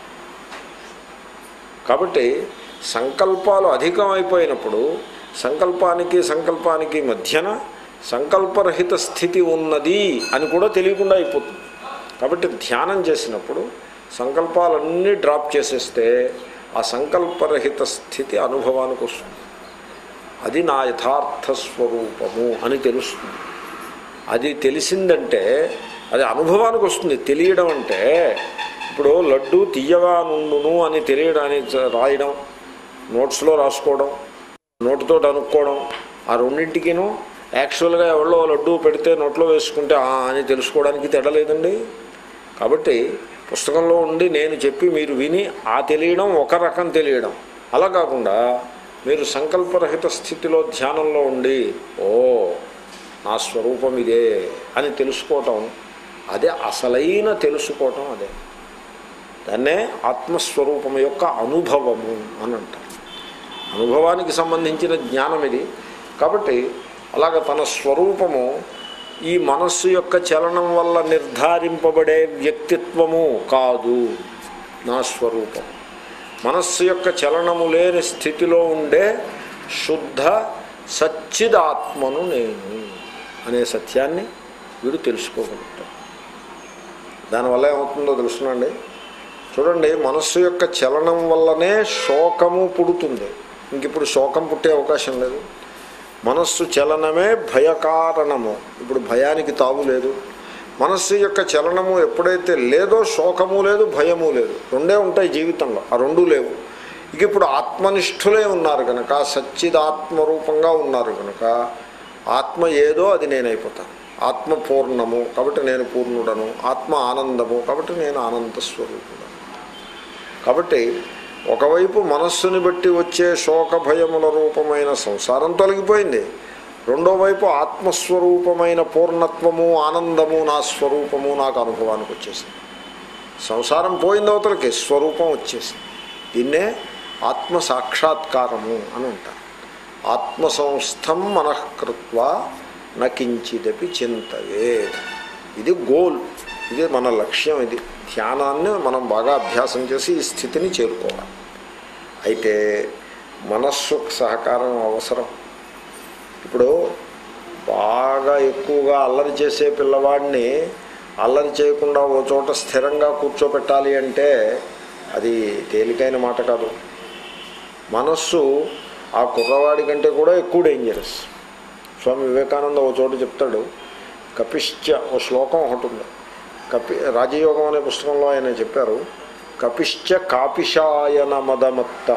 కాబట్టి సంకల్పాలు అధికం అయిపోయినప్పుడు సంకల్పానికి సంకల్పానికి మధ్యన సంకల్పరహిత స్థితి ఉన్నది అని కూడా తెలియకుండా అయిపోతుంది కాబట్టి ధ్యానం చేసినప్పుడు సంకల్పాలన్నీ డ్రాప్ చేసేస్తే ఆ సంకల్పరహిత స్థితి అనుభవానికి వస్తుంది అది నా యథార్థ స్వరూపము అని తెలుస్తుంది అది తెలిసిందంటే అది అనుభవానికి వస్తుంది తెలియడం అంటే ఇప్పుడు లడ్డు తీయగా నుండును అని తెలియడానికి రాయడం నోట్స్లో రాసుకోవడం నోటుతో అనుకోవడం ఆ రెండింటికిను యాక్చువల్గా ఎవరో లడ్డు పెడితే నోట్లో వేసుకుంటే "ఆ" అని తెలుసుకోవడానికి తెడలేదండి కాబట్టి పుస్తకంలో ఉండి నేను చెప్పి మీరు విని ఆ తెలియడం ఒక రకం తెలియడం అలా కాకుండా మీరు సంకల్పరహిత స్థితిలో ధ్యానంలో ఉండి ఓ నా స్వరూపం ఇదే అని తెలుసుకోవటం అదే అసలైన తెలుసుకోవటం అదే దాన్నే ఆత్మస్వరూపం యొక్క అనుభవము అని అంటారు అనుభవానికి సంబంధించిన జ్ఞానం ఇది కాబట్టి అలాగ తన స్వరూపము ఈ మనస్సు యొక్క చలనం వల్ల నిర్ధారింపబడే వ్యక్తిత్వము కాదు నా స్వరూపం మనస్సు యొక్క చలనము లేని స్థితిలో ఉండే శుద్ధ సచ్చిదాత్మను నేను అనే సత్యాన్ని వీడు తెలుసుకోగలుగుతాడు దానివల్ల ఏమవుతుందో తెలుసునండి చూడండి మనస్సు యొక్క చలనం వల్లనే శోకము పుడుతుంది ఇంక ఇప్పుడు శోకం పుట్టే అవకాశం లేదు మనస్సు చలనమే భయకారణము ఇప్పుడు భయానికి తావు లేదు మనస్సు యొక్క చలనము ఎప్పుడైతే లేదో శోకము లేదు భయము లేదు రెండే ఉంటాయి జీవితంలో ఆ రెండు లేవు ఇక ఇప్పుడు ఆత్మనిష్ఠులే ఉన్నారు కనుక సచ్చిదాత్మరూపంగా ఉన్నారు కనుక ఆత్మ ఏదో అది నేనైపోతాను ఆత్మ పూర్ణము కాబట్టి నేను పూర్ణుడను ఆత్మ ఆనందము కాబట్టి నేను ఆనంద స్వరూపుడను కాబట్టి ఒకవైపు మనస్సుని బట్టి వచ్చే శోక భయముల రూపమైన సంసారం తొలగిపోయింది రెండో వైపు ఆత్మస్వరూపమైన పూర్ణత్వము ఆనందము నా స్వరూపము నాకు అనుభవానికి వచ్చేసింది సంసారం పోయిన అవతలకి స్వరూపం వచ్చేసింది దీన్నే ఆత్మ సాక్షాత్కారము అని అంటారు ఆత్మ సంస్థం మనఃకృత్వ నకించిదపి చింతవే ఇది గోల్ ఇది మన లక్ష్యం ఇది ధ్యానాన్ని మనం బాగా అభ్యాసం చేసి ఈ స్థితిని చేరుకోవాలి అయితే మనస్సు సహకారం అవసరం ఇప్పుడు బాగా ఎక్కువగా అల్లరి చేసే పిల్లవాడిని అల్లరి చేయకుండా ఓ చోట స్థిరంగా కూర్చోపెట్టాలి అంటే అది తేలికైన మాట కాదు మనస్సు ఆ కుర్రవాడి కంటే కూడా ఎక్కువ డేంజరస్ స్వామి వివేకానంద ఓ చోట చెప్తాడు కపిశ్చ ఓ శ్లోకం ఒకటి ఉంది కపి రాజయోగం అనే పుస్తకంలో ఆయన చెప్పారు కపిశ్చ కాపిషాయన మదమత్త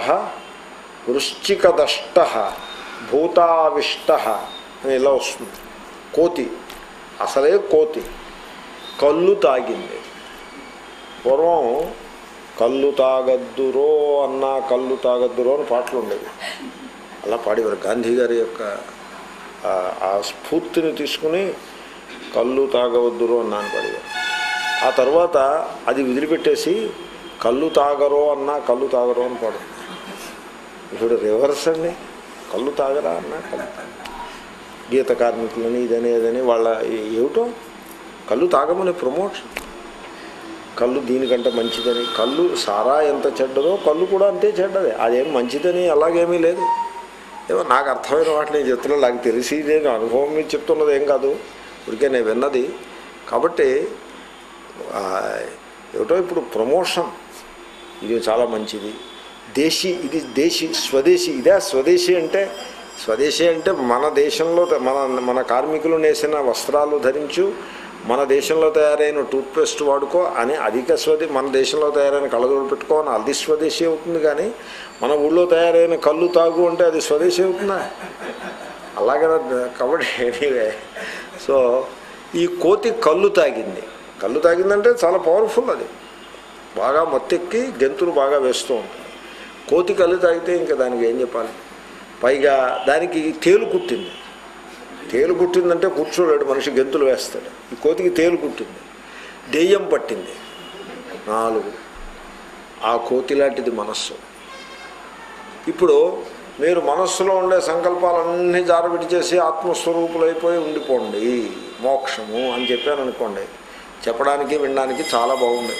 వృశ్చికదష్ట భూతావిష్ట అని ఇలా వస్తుంది కోతి అసలే కోతి కళ్ళు తాగింది పూర్వం కళ్ళు తాగద్దురో అన్న కళ్ళు తాగద్దురో అని పాటలు ఉండేవి అలా పాడేవారు గాంధీ గారి యొక్క ఆ- ఆ స్ఫూర్తిని తీసుకుని కళ్ళు తాగవద్దురో అన్న అని పాడేవారు ఆ తర్వాత అది వదిలిపెట్టేసి కళ్ళు తాగరో అన్న కళ్ళు తాగరో అని పాడు ఇప్పుడు రివర్స్ అండి కళ్ళు తాగరా అన్న కళ్ళు తాగరా. గీత కార్మికులని ఇదని ఇదని వాళ్ళ ఏ- ఏమిటో కళ్ళు తాగమని ప్రమోషన్ కళ్ళు దీనికంటే మంచిదని కళ్ళు సారా ఎంత చెడ్డదో కళ్ళు కూడా అంతే చెడ్డదే అదేం మంచిదని అలాగేమీ లేదు ఏమో నాకు అర్థమైన వాటి నేను చెప్తున్నా నాకు తెలిసి నేను అనుభవం మీద చెప్తున్నది ఏం కాదు ఇప్పటికే నేను విన్నది కాబట్టి ఆ, ఏమిటో ఇప్పుడు ప్రమోషన్ ఇది చాలా మంచిది దేశీ ఇది దేశీ స్వదేశీ ఇదే స్వదేశీ అంటే స్వదేశీ అంటే మన దేశంలో త- మన మన కార్మికులు నేసిన వస్త్రాలు ధరించు మన దేశంలో తయారైన టూత్పేస్ట్ వాడుకో అని అధిక స్వదే మన దేశంలో తయారైన కళ్ళజోడు పెట్టుకో అని అది స్వదేశీ అవుతుంది కానీ మన ఊళ్ళో తయారైన కళ్ళు తాగు అంటే అది స్వదేశీ అవుతుందా అలాగే కాబట్టి ఎనీవే సో ఈ కోతి కళ్ళు తాగింది కళ్ళు తాగిందంటే చాలా పవర్ఫుల్ అది బాగా మొత్తెక్కి గెంతులు బాగా వేస్తూ ఉంటుంది కోతి కళ్ళు తాగితే ఇంకా దానికి ఏం చెప్పాలి పైగా దానికి తేలు కుట్టింది తేలు కుట్టిందంటే కూర్చోలేడు మనిషి గెంతులు వేస్తాడు ఈ కోతికి తేలు కుట్టింది దెయ్యం పట్టింది నాలుగు ఆ కోతి లాంటిది మనస్సు ఇప్పుడు మీరు మనస్సులో ఉండే సంకల్పాలన్నీ జారబిడి చేసి ఆత్మస్వరూపులైపోయి ఉండిపోండి మోక్షము అని చెప్పాను అనుకోండి చెప్పడానికి వినడానికి చాలా బాగుంది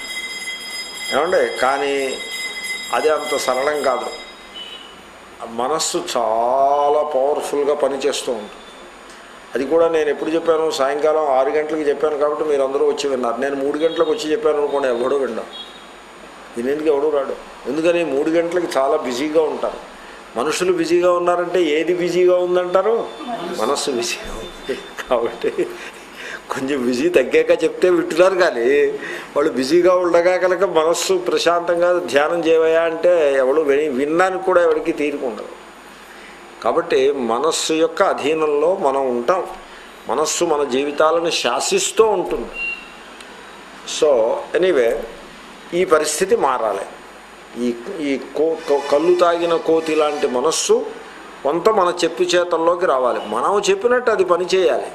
ఏమండి కానీ అది అంత సరళం కాదు ఆ మనస్సు చాలా పవర్ఫుల్గా పనిచేస్తూ ఉంటుంది అది కూడా నేను ఎప్పుడు చెప్పాను సాయంకాలం ఆరు గంటలకు చెప్పాను కాబట్టి మీరు అందరూ వచ్చి విన్నారు నేను మూడు గంటలకు వచ్చి చెప్పాను అనుకోండి ఎవడో విన్నాను వినేందుకు ఎవడూ రాడు ఎందుకని మూడు గంటలకి చాలా బిజీగా ఉంటారు మనుషులు బిజీగా ఉన్నారంటే ఏది బిజీగా ఉందంటారు మనస్సు బిజీగా ఉంది కాబట్టి కొంచెం బిజీ తగ్గాక చెప్తే వింటున్నారు కానీ వాళ్ళు బిజీగా ఉండగా కనుక మనస్సు ప్రశాంతంగా ధ్యానం చేయవయా అంటే ఎవడు విని వినడానికి కూడా ఎవరికి తీరుకుండదు కాబట్టి మనస్సు యొక్క అధీనంలో మనం ఉంటాం మనస్సు మన జీవితాలను శాసిస్తూ ఉంటుంది సో ఎనీవే ఈ పరిస్థితి మారాలి ఈ ఈ కో కో- కళ్ళు తాగిన కోతి లాంటి మనస్సు కొంత మన చెప్పు చేతల్లోకి రావాలి మనం చెప్పినట్టు అది పని చేయాలి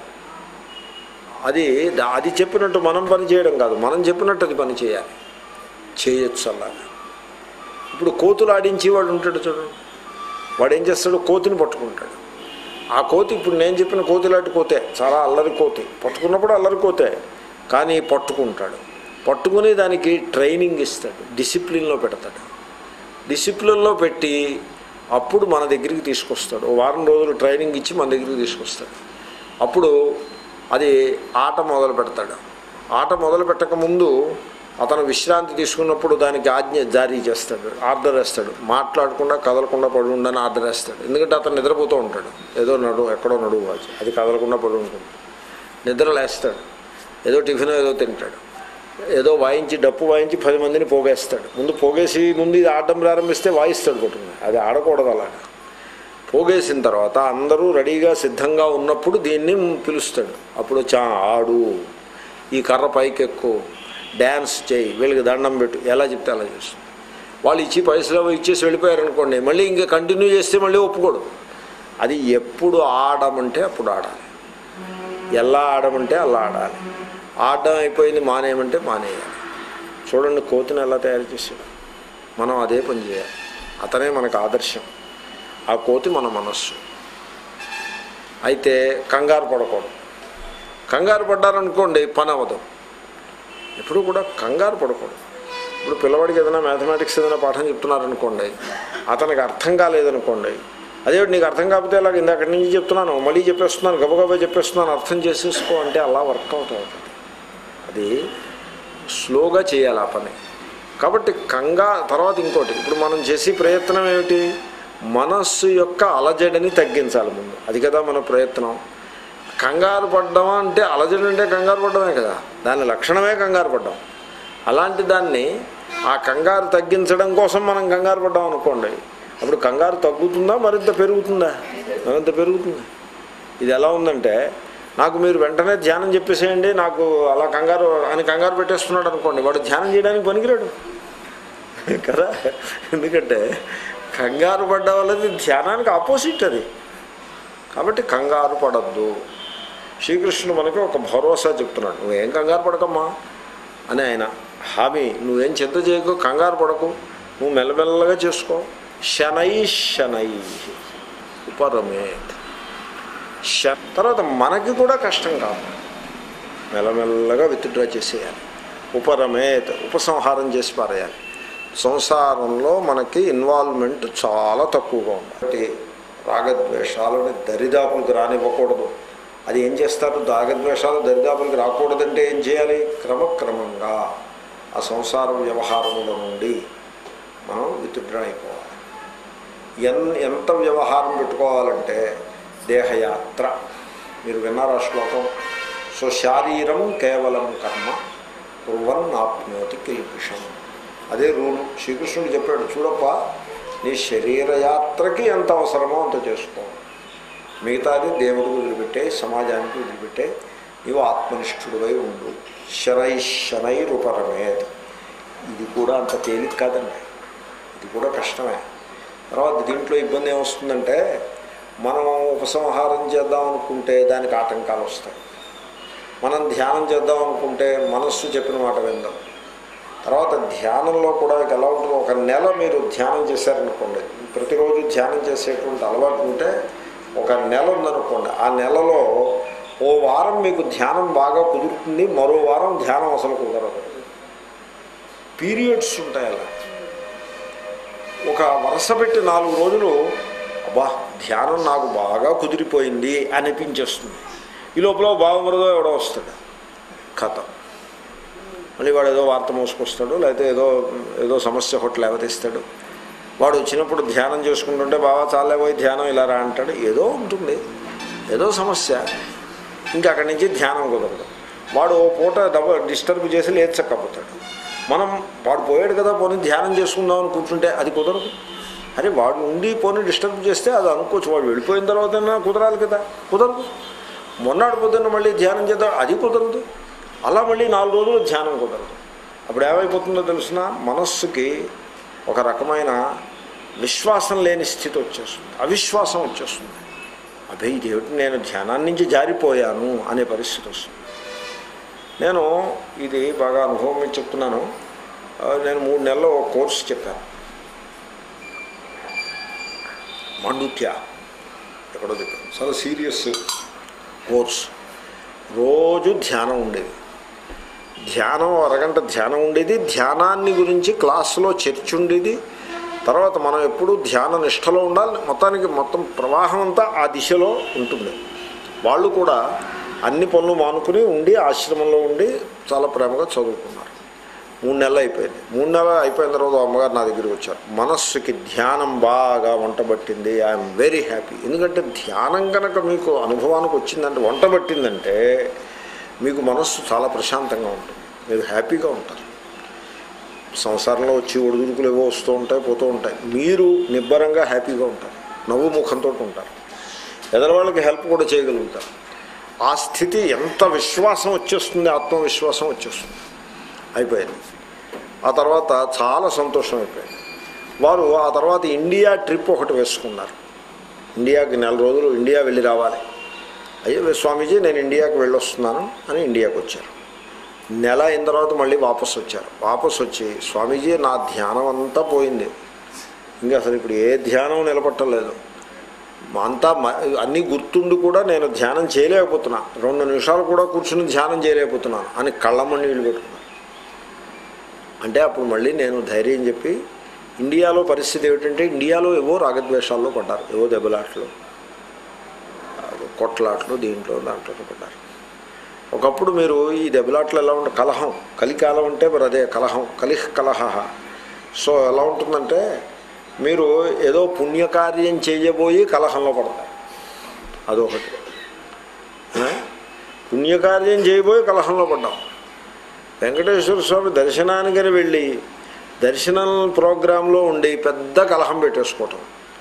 అది దా- అది చెప్పినట్టు మనం పని చేయడం కాదు మనం చెప్పినట్టు అది పని చేయాలి చేయొచ్చు అలాగా ఇప్పుడు కోతులు ఆడించి వాడు ఉంటాడు చూడండి వాడు ఏం చేస్తాడు కోతిని పట్టుకుంటాడు ఆ కోతి ఇప్పుడు నేను చెప్పిన కోతిలాంటి కోతే చాలా అల్లరి కోతి పట్టుకున్నప్పుడు అల్లరి కోతే కానీ పట్టుకుంటాడు పట్టుకుని దానికి ట్రైనింగ్ ఇస్తాడు డిసిప్లిన్లో పెడతాడు డిసిప్లిన్లో పెట్టి అప్పుడు మన దగ్గరికి తీసుకొస్తాడు ఓ వారం రోజులు ట్రైనింగ్ ఇచ్చి మన దగ్గరికి తీసుకొస్తాడు అప్పుడు అది ఆట మొదలు పెడతాడు ఆట మొదలు పెట్టక ముందు అతను విశ్రాంతి తీసుకున్నప్పుడు దానికి ఆజ్ఞ జారీ చేస్తాడు ఆర్డర్ వేస్తాడు మాట్లాడకుండా కదలకుండా పడి ఉండని ఆర్డర్ వేస్తాడు ఎందుకంటే అతను నిద్రపోతూ ఉంటాడు ఏదో నడువు ఎక్కడో నడువు వాచి అది కదలకుండా పడి ఉంటుంది నిద్ర లేస్తాడు ఏదో టిఫిన్ ఏదో తింటాడు ఏదో వాయించి డప్పు వాయించి పది మందిని పోగేస్తాడు ముందు పోగేసి ముందు ఇది ఆడడం ప్రారంభిస్తే వాయిస్తాడు కొట్టుకుని అది ఆడకూడదు అలాగా పోగేసిన తర్వాత అందరూ రెడీగా సిద్ధంగా ఉన్నప్పుడు దీన్ని పిలుస్తాడు అప్పుడు చా ఆడు ఈ కర్ర పైకెక్కు డ్యాన్స్ చేయి వీళ్ళకి దండం పెట్టు ఎలా చెప్తే అలా చేస్తుంది వాళ్ళు ఇచ్చి పైసలు అవి ఇచ్చేసి వెళ్ళిపోయారనుకోండి మళ్ళీ ఇంకా కంటిన్యూ చేస్తే మళ్ళీ ఒప్పుకోడు అది ఎప్పుడు ఆడమంటే అప్పుడు ఆడాలి ఎలా ఆడమంటే అలా ఆడాలి ఆడడం అయిపోయింది మానేయమంటే మానేయాలి చూడండి కోతిని ఎలా తయారు చేసాడు మనం అదే పని చేయాలి అతనే మనకు ఆదర్శం ఆ కోతి మన మనస్సు అయితే కంగారు పడకూడదు కంగారు పడ్డారనుకోండి పని అవ్వదు ఎప్పుడు కూడా కంగారు పడకూడదు ఇప్పుడు పిల్లవాడికి ఏదైనా మ్యాథమెటిక్స్ ఏదైనా పాఠం చెప్తున్నారనుకోండి అతనికి అర్థం కాలేదనుకోండి అదే నీకు అర్థం కాకపోతే ఇలాగ ఇందాక నుంచి చెప్తున్నాను మళ్ళీ చెప్పేస్తున్నాను గబగబా చెప్పేస్తున్నాను అర్థం చేసేసుకో అంటే అలా వర్కౌట్ అవుతుంది అది స్లోగా చేయాలి ఆ పని కాబట్టి కంగా తర్వాత ఇంకోటి ఇప్పుడు మనం చేసే ప్రయత్నం ఏమిటి మనస్సు యొక్క అలజడిని తగ్గించాలి ముందు అది కదా మన ప్రయత్నం కంగారు పడ్డమా అంటే అలజడి అంటే కంగారు పడ్డమే కదా దాని లక్షణమే కంగారు పడ్డం అలాంటి దాన్ని ఆ కంగారు తగ్గించడం కోసం మనం కంగారు పడ్డాం అనుకోండి అప్పుడు కంగారు తగ్గుతుందా మరింత పెరుగుతుందా మరింత పెరుగుతుంది ఇది ఎలా ఉందంటే నాకు మీరు వెంటనే ధ్యానం చెప్పేసేయండి నాకు అలా కంగారు అని కంగారు పెట్టేస్తున్నాడు అనుకోండి వాడు ధ్యానం చేయడానికి పనికిరాడు కదా ఎందుకంటే కంగారు పడ్డ వాళ్ళది ధ్యానానికి ఆపోజిట్ అది కాబట్టి కంగారు పడద్దు శ్రీకృష్ణుడు మనకి ఒక భరోసా చెప్తున్నాడు నువ్వేం కంగారు పడకమ్మా అని ఆయన హామీ నువ్వేం చింత చేయకు కంగారు పడకు నువ్వు మెల్లమెల్లగా చేసుకో శనై శనై ఉపరమేత్ శ తర్వాత మనకి కూడా కష్టం కాదు మెల్లమెల్లగా విత్డ్రా చేసేయాలి ఉపరమేత్ ఉపసంహారం చేసి పారేయాలి సంసారంలో మనకి ఇన్వాల్వ్మెంట్ చాలా తక్కువగా ఉంది కాబట్టి రాగద్వేషాలని దరిదాపులకు రానివ్వకూడదు అది ఏం చేస్తారు రాగద్వేషాలు దరిదాపులకు రాకూడదంటే ఏం చేయాలి క్రమక్రమంగా ఆ సంసార వ్యవహారముల నుండి మనం విత్డ్రా అయిపోవాలి ఎన్ ఎంత వ్యవహారం పెట్టుకోవాలంటే దేహయాత్ర మీరు విన్నారా శ్లోకం సో శారీరం కేవలం కర్మ కుర్వన్ ఆప్నోతి కిల్పిషం అదే రూలు శ్రీకృష్ణుడు చెప్పాడు చూడప్ప నీ శరీరయాత్రకి ఎంత అవసరమో అంత చేసుకో మిగతాది దేవుడికి వదిలిపెట్టే సమాజానికి వదిలిపెట్టే నీవు ఆత్మనిష్ఠుడివై ఉండు శనై శనైరుపరమేది ఇది కూడా అంత తేలిక కాదండి ఇది కూడా కష్టమే తర్వాత దీంట్లో ఇబ్బంది ఏమొస్తుందంటే మనం ఉపసంహారం చేద్దాం అనుకుంటే దానికి ఆటంకాలు వస్తాయి మనం ధ్యానం చేద్దాం అనుకుంటే మనస్సు చెప్పిన మాట విందాం తర్వాత ధ్యానంలో కూడా మీకు ఎలా ఉంటుందో ఒక నెల మీరు ధ్యానం చేశారనుకోండి ప్రతిరోజు ధ్యానం చేసేటువంటి అలవాటు ఉంటే ఒక నెల ఉందనుకోండి ఆ నెలలో ఓ వారం మీకు ధ్యానం బాగా కుదురుతుంది మరో వారం ధ్యానం అసలు కుదరదు పీరియడ్స్ ఉంటాయి అలా ఒక వరుస పెట్టి నాలుగు రోజులు అబ్బా ధ్యానం నాకు బాగా కుదిరిపోయింది అనిపించేస్తుంది ఈ లోపల బావమరదో ఎవడో వస్తాడు కథ మళ్ళీ వాడు ఏదో వార్త మోసుకొస్తాడు లేకపోతే ఏదో ఏదో సమస్య ఒకటి లేవతీస్తాడు వాడు వచ్చినప్పుడు ధ్యానం చేసుకుంటుంటే బాగా చాలే పోయి ధ్యానం ఇలా రా అంటాడు ఏదో ఉంటుంది ఏదో సమస్య ఇంకా అక్కడి నుంచి ధ్యానం కుదరదు వాడు ఓ పూట డబ డిస్టర్బ్ చేసి లేచక్కపోతాడు మనం వాడు పోయాడు కదా పోనీ ధ్యానం చేసుకుందాం అని కూర్చుంటే అది కుదరదు అరే వాడు ఉండి పోనీ డిస్టర్బ్ చేస్తే అది అనుకోవచ్చు వాడు వెళ్ళిపోయిన తర్వాత కుదరాలి కదా కుదరదు మొన్నటి పొద్దున్న మళ్ళీ ధ్యానం చేద్దాం అది కుదరదు అలా మళ్ళీ నాలుగు రోజులు ధ్యానం కుదరదు అప్పుడు ఏమైపోతుందో తెలిసిన మనస్సుకి ఒక రకమైన విశ్వాసం లేని స్థితి వచ్చేస్తుంది అవిశ్వాసం వచ్చేస్తుంది అభే ఇదేమిటి నేను ధ్యానాన్ని నుంచి జారిపోయాను అనే పరిస్థితి వస్తుంది నేను ఇది బాగా అనుభవం మీద చెప్తున్నాను ఆ, నేను మూడు నెలలు ఒక కోర్సు చెప్పాను మాండుక్య ఎక్కడో చెప్పాను చాలా సీరియస్ కోర్స్ రోజు ధ్యానం ఉండేది ధ్యానం అరగంట ధ్యానం ఉండేది ధ్యానాన్ని గురించి క్లాసులో చర్చ ఉండేది తర్వాత మనం ఎప్పుడు ధ్యాన నిష్టలో ఉండాలి మొత్తానికి మొత్తం ప్రవాహం అంతా ఆ దిశలో ఉంటుంది వాళ్ళు కూడా అన్ని పనులు మానుకుని ఉండి ఆశ్రమంలో ఉండి చాలా ప్రేమగా చదువుకున్నారు మూడు నెలలు అయిపోయింది మూడు నెలలు అయిపోయిన తర్వాత అమ్మగారు నా దగ్గరికి వచ్చారు మనస్సుకి ధ్యానం బాగా వంట పట్టింది ఐఎమ్ వెరీ హ్యాపీ ఎందుకంటే ధ్యానం కనుక మీకు అనుభవానికి వచ్చిందంటే వంట పట్టిందంటే మీకు మనస్సు చాలా ప్రశాంతంగా ఉంటుంది మీరు హ్యాపీగా ఉంటారు సంసారంలో వచ్చి ఒడిదుడుకులు ఏవో వస్తూ ఉంటాయి పోతూ ఉంటాయి మీరు నిబ్బరంగా హ్యాపీగా ఉంటారు నవ్వు ముఖంతో ఉంటారు ఎదరవాళ్ళకి హెల్ప్ కూడా చేయగలుగుతారు ఆ స్థితి ఎంత విశ్వాసం వచ్చేస్తుంది ఆత్మవిశ్వాసం వచ్చేస్తుంది అయిపోయింది ఆ తర్వాత చాలా సంతోషం అయిపోయింది వారు ఆ తర్వాత ఇండియా ట్రిప్ ఒకటి వేసుకున్నారు ఇండియాకి నెల రోజులు ఇండియా వెళ్ళి రావాలి అయ్యో స్వామీజీ నేను ఇండియాకి వెళ్ళొస్తున్నాను అని ఇండియాకి వచ్చారు నెల అయిన తర్వాత మళ్ళీ వాపసు వచ్చారు వాపసు వచ్చి స్వామీజీ నా ధ్యానం అంతా పోయింది ఇంకా అసలు ఇప్పుడు ఏ ధ్యానం నిలబట్టలేదు అంతా మ- అన్నీ గుర్తుండి కూడా నేను ధ్యానం చేయలేకపోతున్నా రెండు నిమిషాలు కూడా కూర్చుని ధ్యానం చేయలేకపోతున్నాను అని కళ్ళమ్మని నీళ్ళు పెట్టుకున్నాను అంటే అప్పుడు మళ్ళీ నేను ధైర్యం చెప్పి ఇండియాలో పరిస్థితి ఏమిటంటే ఇండియాలో ఏవో రాగద్వేషాల్లో పడ్డారు ఏవో దెబ్బలాట్లు కొట్లాట్లు దీంట్లో దాంట్లో పడ్డారు ఒకప్పుడు మీరు ఈ దెబ్బలాట్లు ఎలా ఉంటే కలహం కలికాలం అంటే మరి అదే కలహం కలిహ్ కలహ సో ఎలా ఉంటుందంటే మీరు ఏదో పుణ్యకార్యం చేయబోయి కలహంలో పడతారు అదొకటి ఆ? పుణ్యకార్యం చేయబోయి కలహంలో పడ్డాం వెంకటేశ్వర స్వామి దర్శనానికని వెళ్ళి దర్శనం ప్రోగ్రాంలో ఉండి పెద్ద కలహం పెట్టేసుకోవటం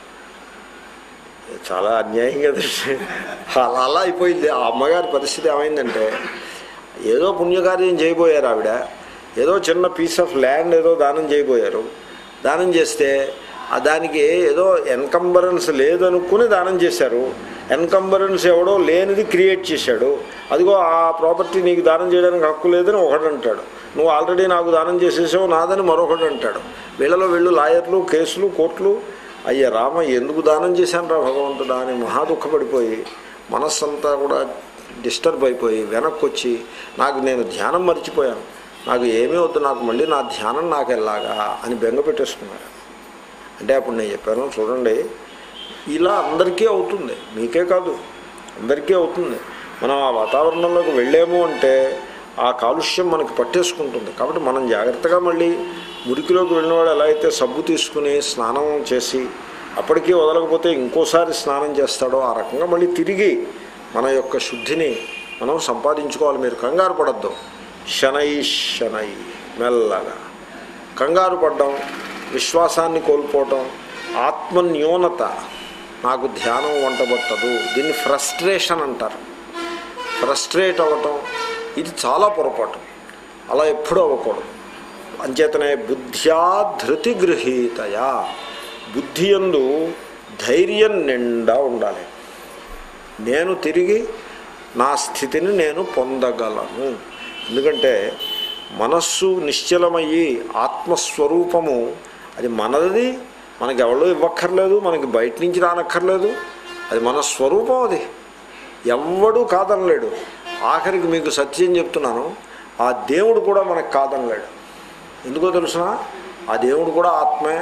చాలా అన్యాయంగా తెలిసి అలా అలా అయిపోయింది ఆ అమ్మగారి పరిస్థితి ఏమైందంటే ఏదో పుణ్యకార్యం చేయబోయారు ఆవిడ ఏదో చిన్న పీస్ ఆఫ్ ల్యాండ్ ఏదో దానం చేయబోయారు దానం చేస్తే ఆ దానికి ఏదో ఎన్కంబరెన్స్ లేదనుకుని దానం చేశారు ఎన్కంబరెన్స్ ఎవడో లేనిది క్రియేట్ చేశాడు అదిగో ఆ ప్రాపర్టీ నీకు దానం చేయడానికి హక్కు లేదని ఒకడు అంటాడు నువ్వు ఆల్రెడీ నాకు దానం చేసేసావు నాదని మరొకడు అంటాడు వీళ్ళలో వీళ్ళు లాయర్లు కేసులు కోర్టులు అయ్యా రామ ఎందుకు దానం చేశాను రా భగవంతుడా అని మహా దుఃఖపడిపోయి మనస్సంతా కూడా డిస్టర్బ్ అయిపోయి వెనక్కి వచ్చి నాకు నేను ధ్యానం మర్చిపోయాను నాకు ఏమీ వద్దు నాకు మళ్ళీ నా ధ్యానం నాకు ఎలాగా అని బెంగ పెట్టేసుకున్నారు అంటే అప్పుడు నేను చెప్పాను చూడండి ఇలా అందరికీ అవుతుంది మీకే కాదు అందరికీ అవుతుంది మనం ఆ వాతావరణంలోకి వెళ్ళాము అంటే ఆ కాలుష్యం మనకి పట్టేసుకుంటుంది కాబట్టి మనం జాగ్రత్తగా మళ్ళీ మురికిలోకి వెళ్ళినవాడు ఎలా అయితే సబ్బు తీసుకుని స్నానం చేసి అప్పటికీ వదలకపోతే ఇంకోసారి స్నానం చేస్తాడో ఆ రకంగా మళ్ళీ తిరిగి మన యొక్క శుద్ధిని మనం సంపాదించుకోవాలి మీరు కంగారు పడద్దు శనై శనై మెల్లగా కంగారు పడ్డం విశ్వాసాన్ని కోల్పోవటం ఆత్మన్యూనత నాకు ధ్యానం వంటబట్టదు దీన్ని ఫ్రస్ట్రేషన్ అంటారు ఫ్రస్ట్రేట్ అవ్వటం ఇది చాలా పొరపాటు అలా ఎప్పుడూ అవ్వకూడదు అంచేతనే బుద్ధ్యా ధృతి గృహీతయా బుద్ధి ఎందు ధైర్యం నిండా ఉండాలి నేను తిరిగి నా స్థితిని నేను పొందగలను ఎందుకంటే మనస్సు నిశ్చలమయ్యి ఆత్మస్వరూపము అది మనది మనకి ఎవరో ఇవ్వక్కర్లేదు మనకి బయట నుంచి రానక్కర్లేదు అది మన స్వరూపం అది ఎవ్వడూ కాదనలేడు ఆఖరికి మీకు సత్యం చెప్తున్నాను ఆ దేవుడు కూడా మనకు కాదనలేడు ఎందుకో తెలుసిన ఆ దేవుడు కూడా ఆత్మే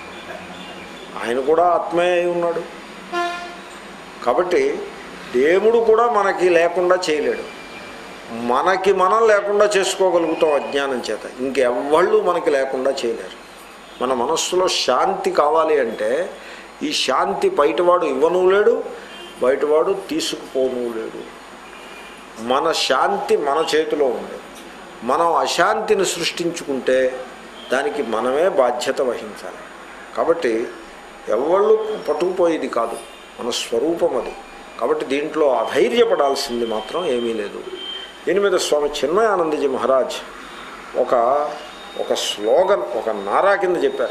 ఆయన కూడా ఆత్మే అయి ఉన్నాడు కాబట్టి దేవుడు కూడా మనకి లేకుండా చేయలేడు మనకి మనం లేకుండా చేసుకోగలుగుతాం అజ్ఞానం చేత ఇంకెవ్వళ్ళు మనకి లేకుండా చేయలేరు మన మనస్సులో శాంతి కావాలి అంటే ఈ శాంతి బయటవాడు ఇవ్వను లేడు బయటవాడు తీసుకుపోను లేడు మన శాంతి మన చేతిలో ఉంది మనం అశాంతిని సృష్టించుకుంటే దానికి మనమే బాధ్యత వహించాలి కాబట్టి ఎవళ్ళు పట్టుకుపోయేది కాదు మన స్వరూపం అది కాబట్టి దీంట్లో అధైర్యపడాల్సింది మాత్రం ఏమీ లేదు దీని మీద స్వామి చిన్మయానందజీ మహారాజ్ ఒక ఒక స్లోగన్ ఒక నారా కింద చెప్పారు ఆయన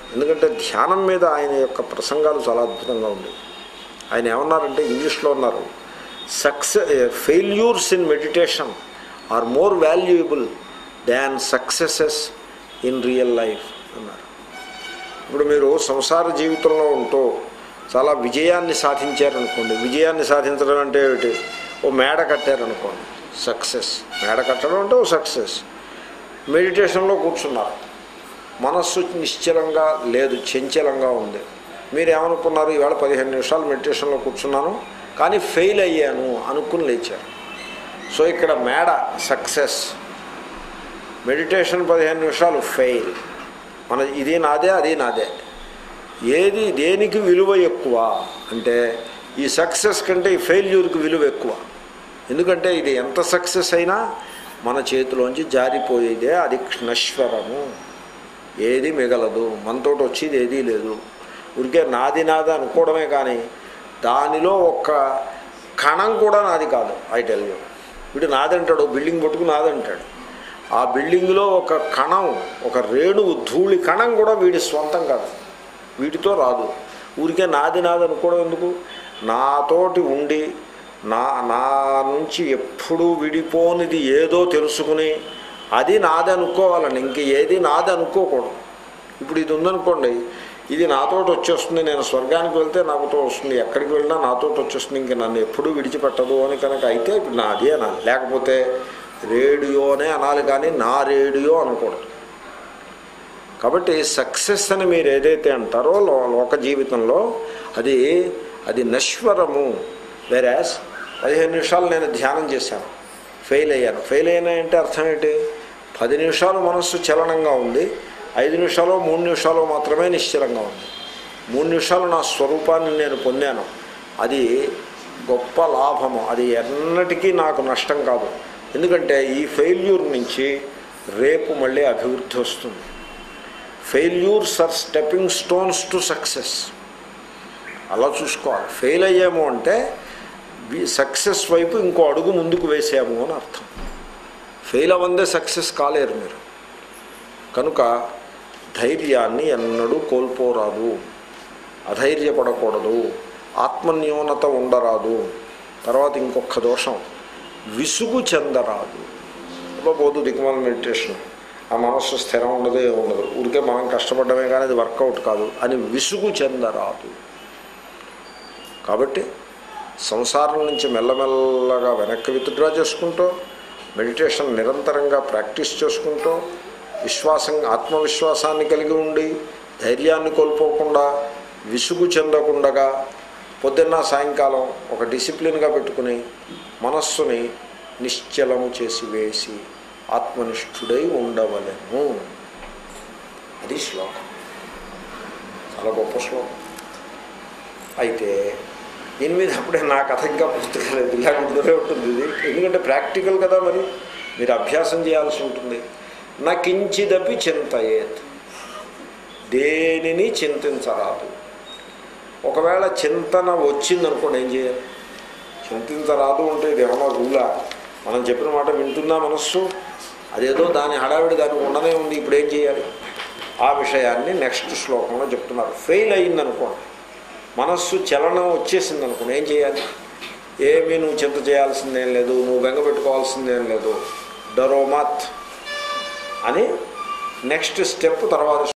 ఎందుకంటే ధ్యానం మీద ఆయన యొక్క ప్రసంగాలు చాలా అద్భుతంగా ఉంది ఆయన ఏమన్నారంటే ఇంగ్లీష్లో ఉన్నారు success failures in meditation are more valuable than successes in real life అన్నారు ఇప్పుడు మీరు సంసార జీవితంలో ఉంటూ చాలా విజయాన్ని సాధించారనుకోండి విజయాన్ని సాధించడం అంటే ఏమిటి ఓ మేడ కట్టారనుకోండి సక్సెస్ మేడ కట్టడం అంటే ఓ సక్సెస్ మెడిటేషన్లో కూర్చున్నారు మనస్సు నిశ్చలంగా లేదు చంచలంగా ఉంది మీరు ఏమనుకున్నారు ఈవేళ పదిహేను నిమిషాలు మెడిటేషన్లో కూర్చున్నాను కానీ ఫెయిల్ అయ్యాను అనుకుని లేచారు సో ఇక్కడ మేడ సక్సెస్ మెడిటేషన్ పదిహేను నిమిషాలు ఫెయిల్ మన ఇది నాదే అది నాదే ఏది దేనికి విలువ ఎక్కువ అంటే ఈ సక్సెస్ కంటే ఈ ఫెయిల్యూర్కి విలువ ఎక్కువ ఎందుకంటే ఇది ఎంత సక్సెస్ అయినా మన చేతిలోంచి జారిపోయేదే అది నశ్వరము ఏది మిగలదు మనతోటి వచ్చేది ఏదీ లేదు ఊరికే నాది నాది అనుకోవడమే కానీ దానిలో ఒక్క కణం కూడా నాది కాదు ఐ టెల్ యూ వీడు నాదంటాడు బిల్డింగ్ పట్టుకు నాదంటాడు ఆ బిల్డింగ్లో ఒక కణం ఒక రేణువు ధూళి కణం కూడా వీడి స్వంతం కాదు వీటితో రాదు ఊరికే నాది నాది అనుకోవడం ఎందుకు నాతోటి ఉండి నా నా నుంచి ఎప్పుడూ విడిపోనిది ఏదో తెలుసుకుని అది నాది అనుకోవాలండి ఇంక ఏది నాది అనుకోకూడదు ఇప్పుడు ఇది ఉందనుకోండి ఇది నాతోటి వచ్చేస్తుంది నేను స్వర్గానికి వెళ్తే నాకుతో వస్తుంది ఎక్కడికి వెళ్ళినా నాతోటి వచ్చేస్తుంది ఇంక నన్ను ఎప్పుడూ విడిచిపెట్టదు అని కనుక అయితే ఇప్పుడు నాది అనాలి లేకపోతే రేడియోనే అనాలి కానీ నా రేడియో అనకూడదు కాబట్టి సక్సెస్ అని మీరు ఏదైతే అంటారో లో లోక జీవితంలో అది అది నశ్వరము వేరాస్ పదిహేను నిమిషాలు నేను ధ్యానం చేశాను ఫెయిల్ అయ్యాను ఫెయిల్ అయినా అంటే అర్థం ఏంటి పది నిమిషాలు మనస్సు చలనంగా ఉంది ఐదు నిమిషాలు మూడు నిమిషాలు మాత్రమే నిశ్చలంగా ఉంది మూడు నిమిషాలు నా స్వరూపాన్ని నేను పొందాను అది గొప్ప లాభము అది ఎన్నటికీ నాకు నష్టం కాదు ఎందుకంటే ఈ ఫెయిల్యూర్ నుంచి రేపు మళ్ళీ అభివృద్ధి వస్తుంది failures are stepping stones to success అలా చూసుకోవాలి ఫెయిల్ అయ్యాము అంటే సక్సెస్ వైపు ఇంకో అడుగు ముందుకు వేసాము అని అర్థం ఫెయిల్ అవ్వందే సక్సెస్ కాలేరు మీరు కనుక ధైర్యాన్ని ఎన్నడూ కోల్పోరాదు అధైర్యపడకూడదు ఆత్మన్యూనత ఉండరాదు తర్వాత ఇంకొక దోషం విసుగు చెందరాదు పోదు దిక్కుమాల మెడిటేషన్ ఆ మనస్సు స్థిరం ఉండదు ఏమి ఉండదు ఊరికే మనం కష్టపడమే కానీ అది వర్కౌట్ కాదు అని విసుగు చెందరాదు కాబట్టి సంసారం నుంచి మెల్లమెల్లగా వెనక్కి విత్డ్రా చేసుకుంటూ మెడిటేషన్ నిరంతరంగా ప్రాక్టీస్ చేసుకుంటూ విశ్వాసం ఆత్మవిశ్వాసాన్ని కలిగి ఉండి ధైర్యాన్ని కోల్పోకుండా విసుగు చెందకుండగా పొద్దున్న సాయంకాలం ఒక డిసిప్లిన్గా పెట్టుకుని మనస్సుని నిశ్చలము చేసి వేసి ఆత్మనిష్ఠుడై ఉండవలెను అది శ్లోకం చాలా గొప్ప శ్లోకం అయితే దీని మీద అప్పుడే నా కథ ఇంకా పూర్తి కాలేదు ఇలా గుర్తునే ఉంటుంది ఇది ఎందుకంటే ప్రాక్టికల్ కదా మరి మీరు అభ్యాసం చేయాల్సి ఉంటుంది నా కించిదపి చింతయేత్ దేనిని చింతించరాదు ఒకవేళ చింతన వచ్చిందనుకోండి ఏం చేయాలి చింతించరాదు అంటే ఇది ఏమన్నా రూలా మనం చెప్పిన మాట వింటుందా మనస్సు అదేదో దాని హడావిడి దాన్ని ఉండనే ఉంది ఇప్పుడు ఏం చేయాలి ఆ విషయాన్ని నెక్స్ట్ శ్లోకంలో చెప్తున్నారు ఫెయిల్ అయిందనుకోండి మనస్సు చలనం వచ్చేసింది అనుకోండి ఏం చేయాలి ఏమీ నువ్వు చింత చేయాల్సిందేం లేదు నువ్వు బెంగ పెట్టుకోవాల్సిందేం లేదు డరోమాత్ అని నెక్స్ట్ స్టెప్ తర్వాత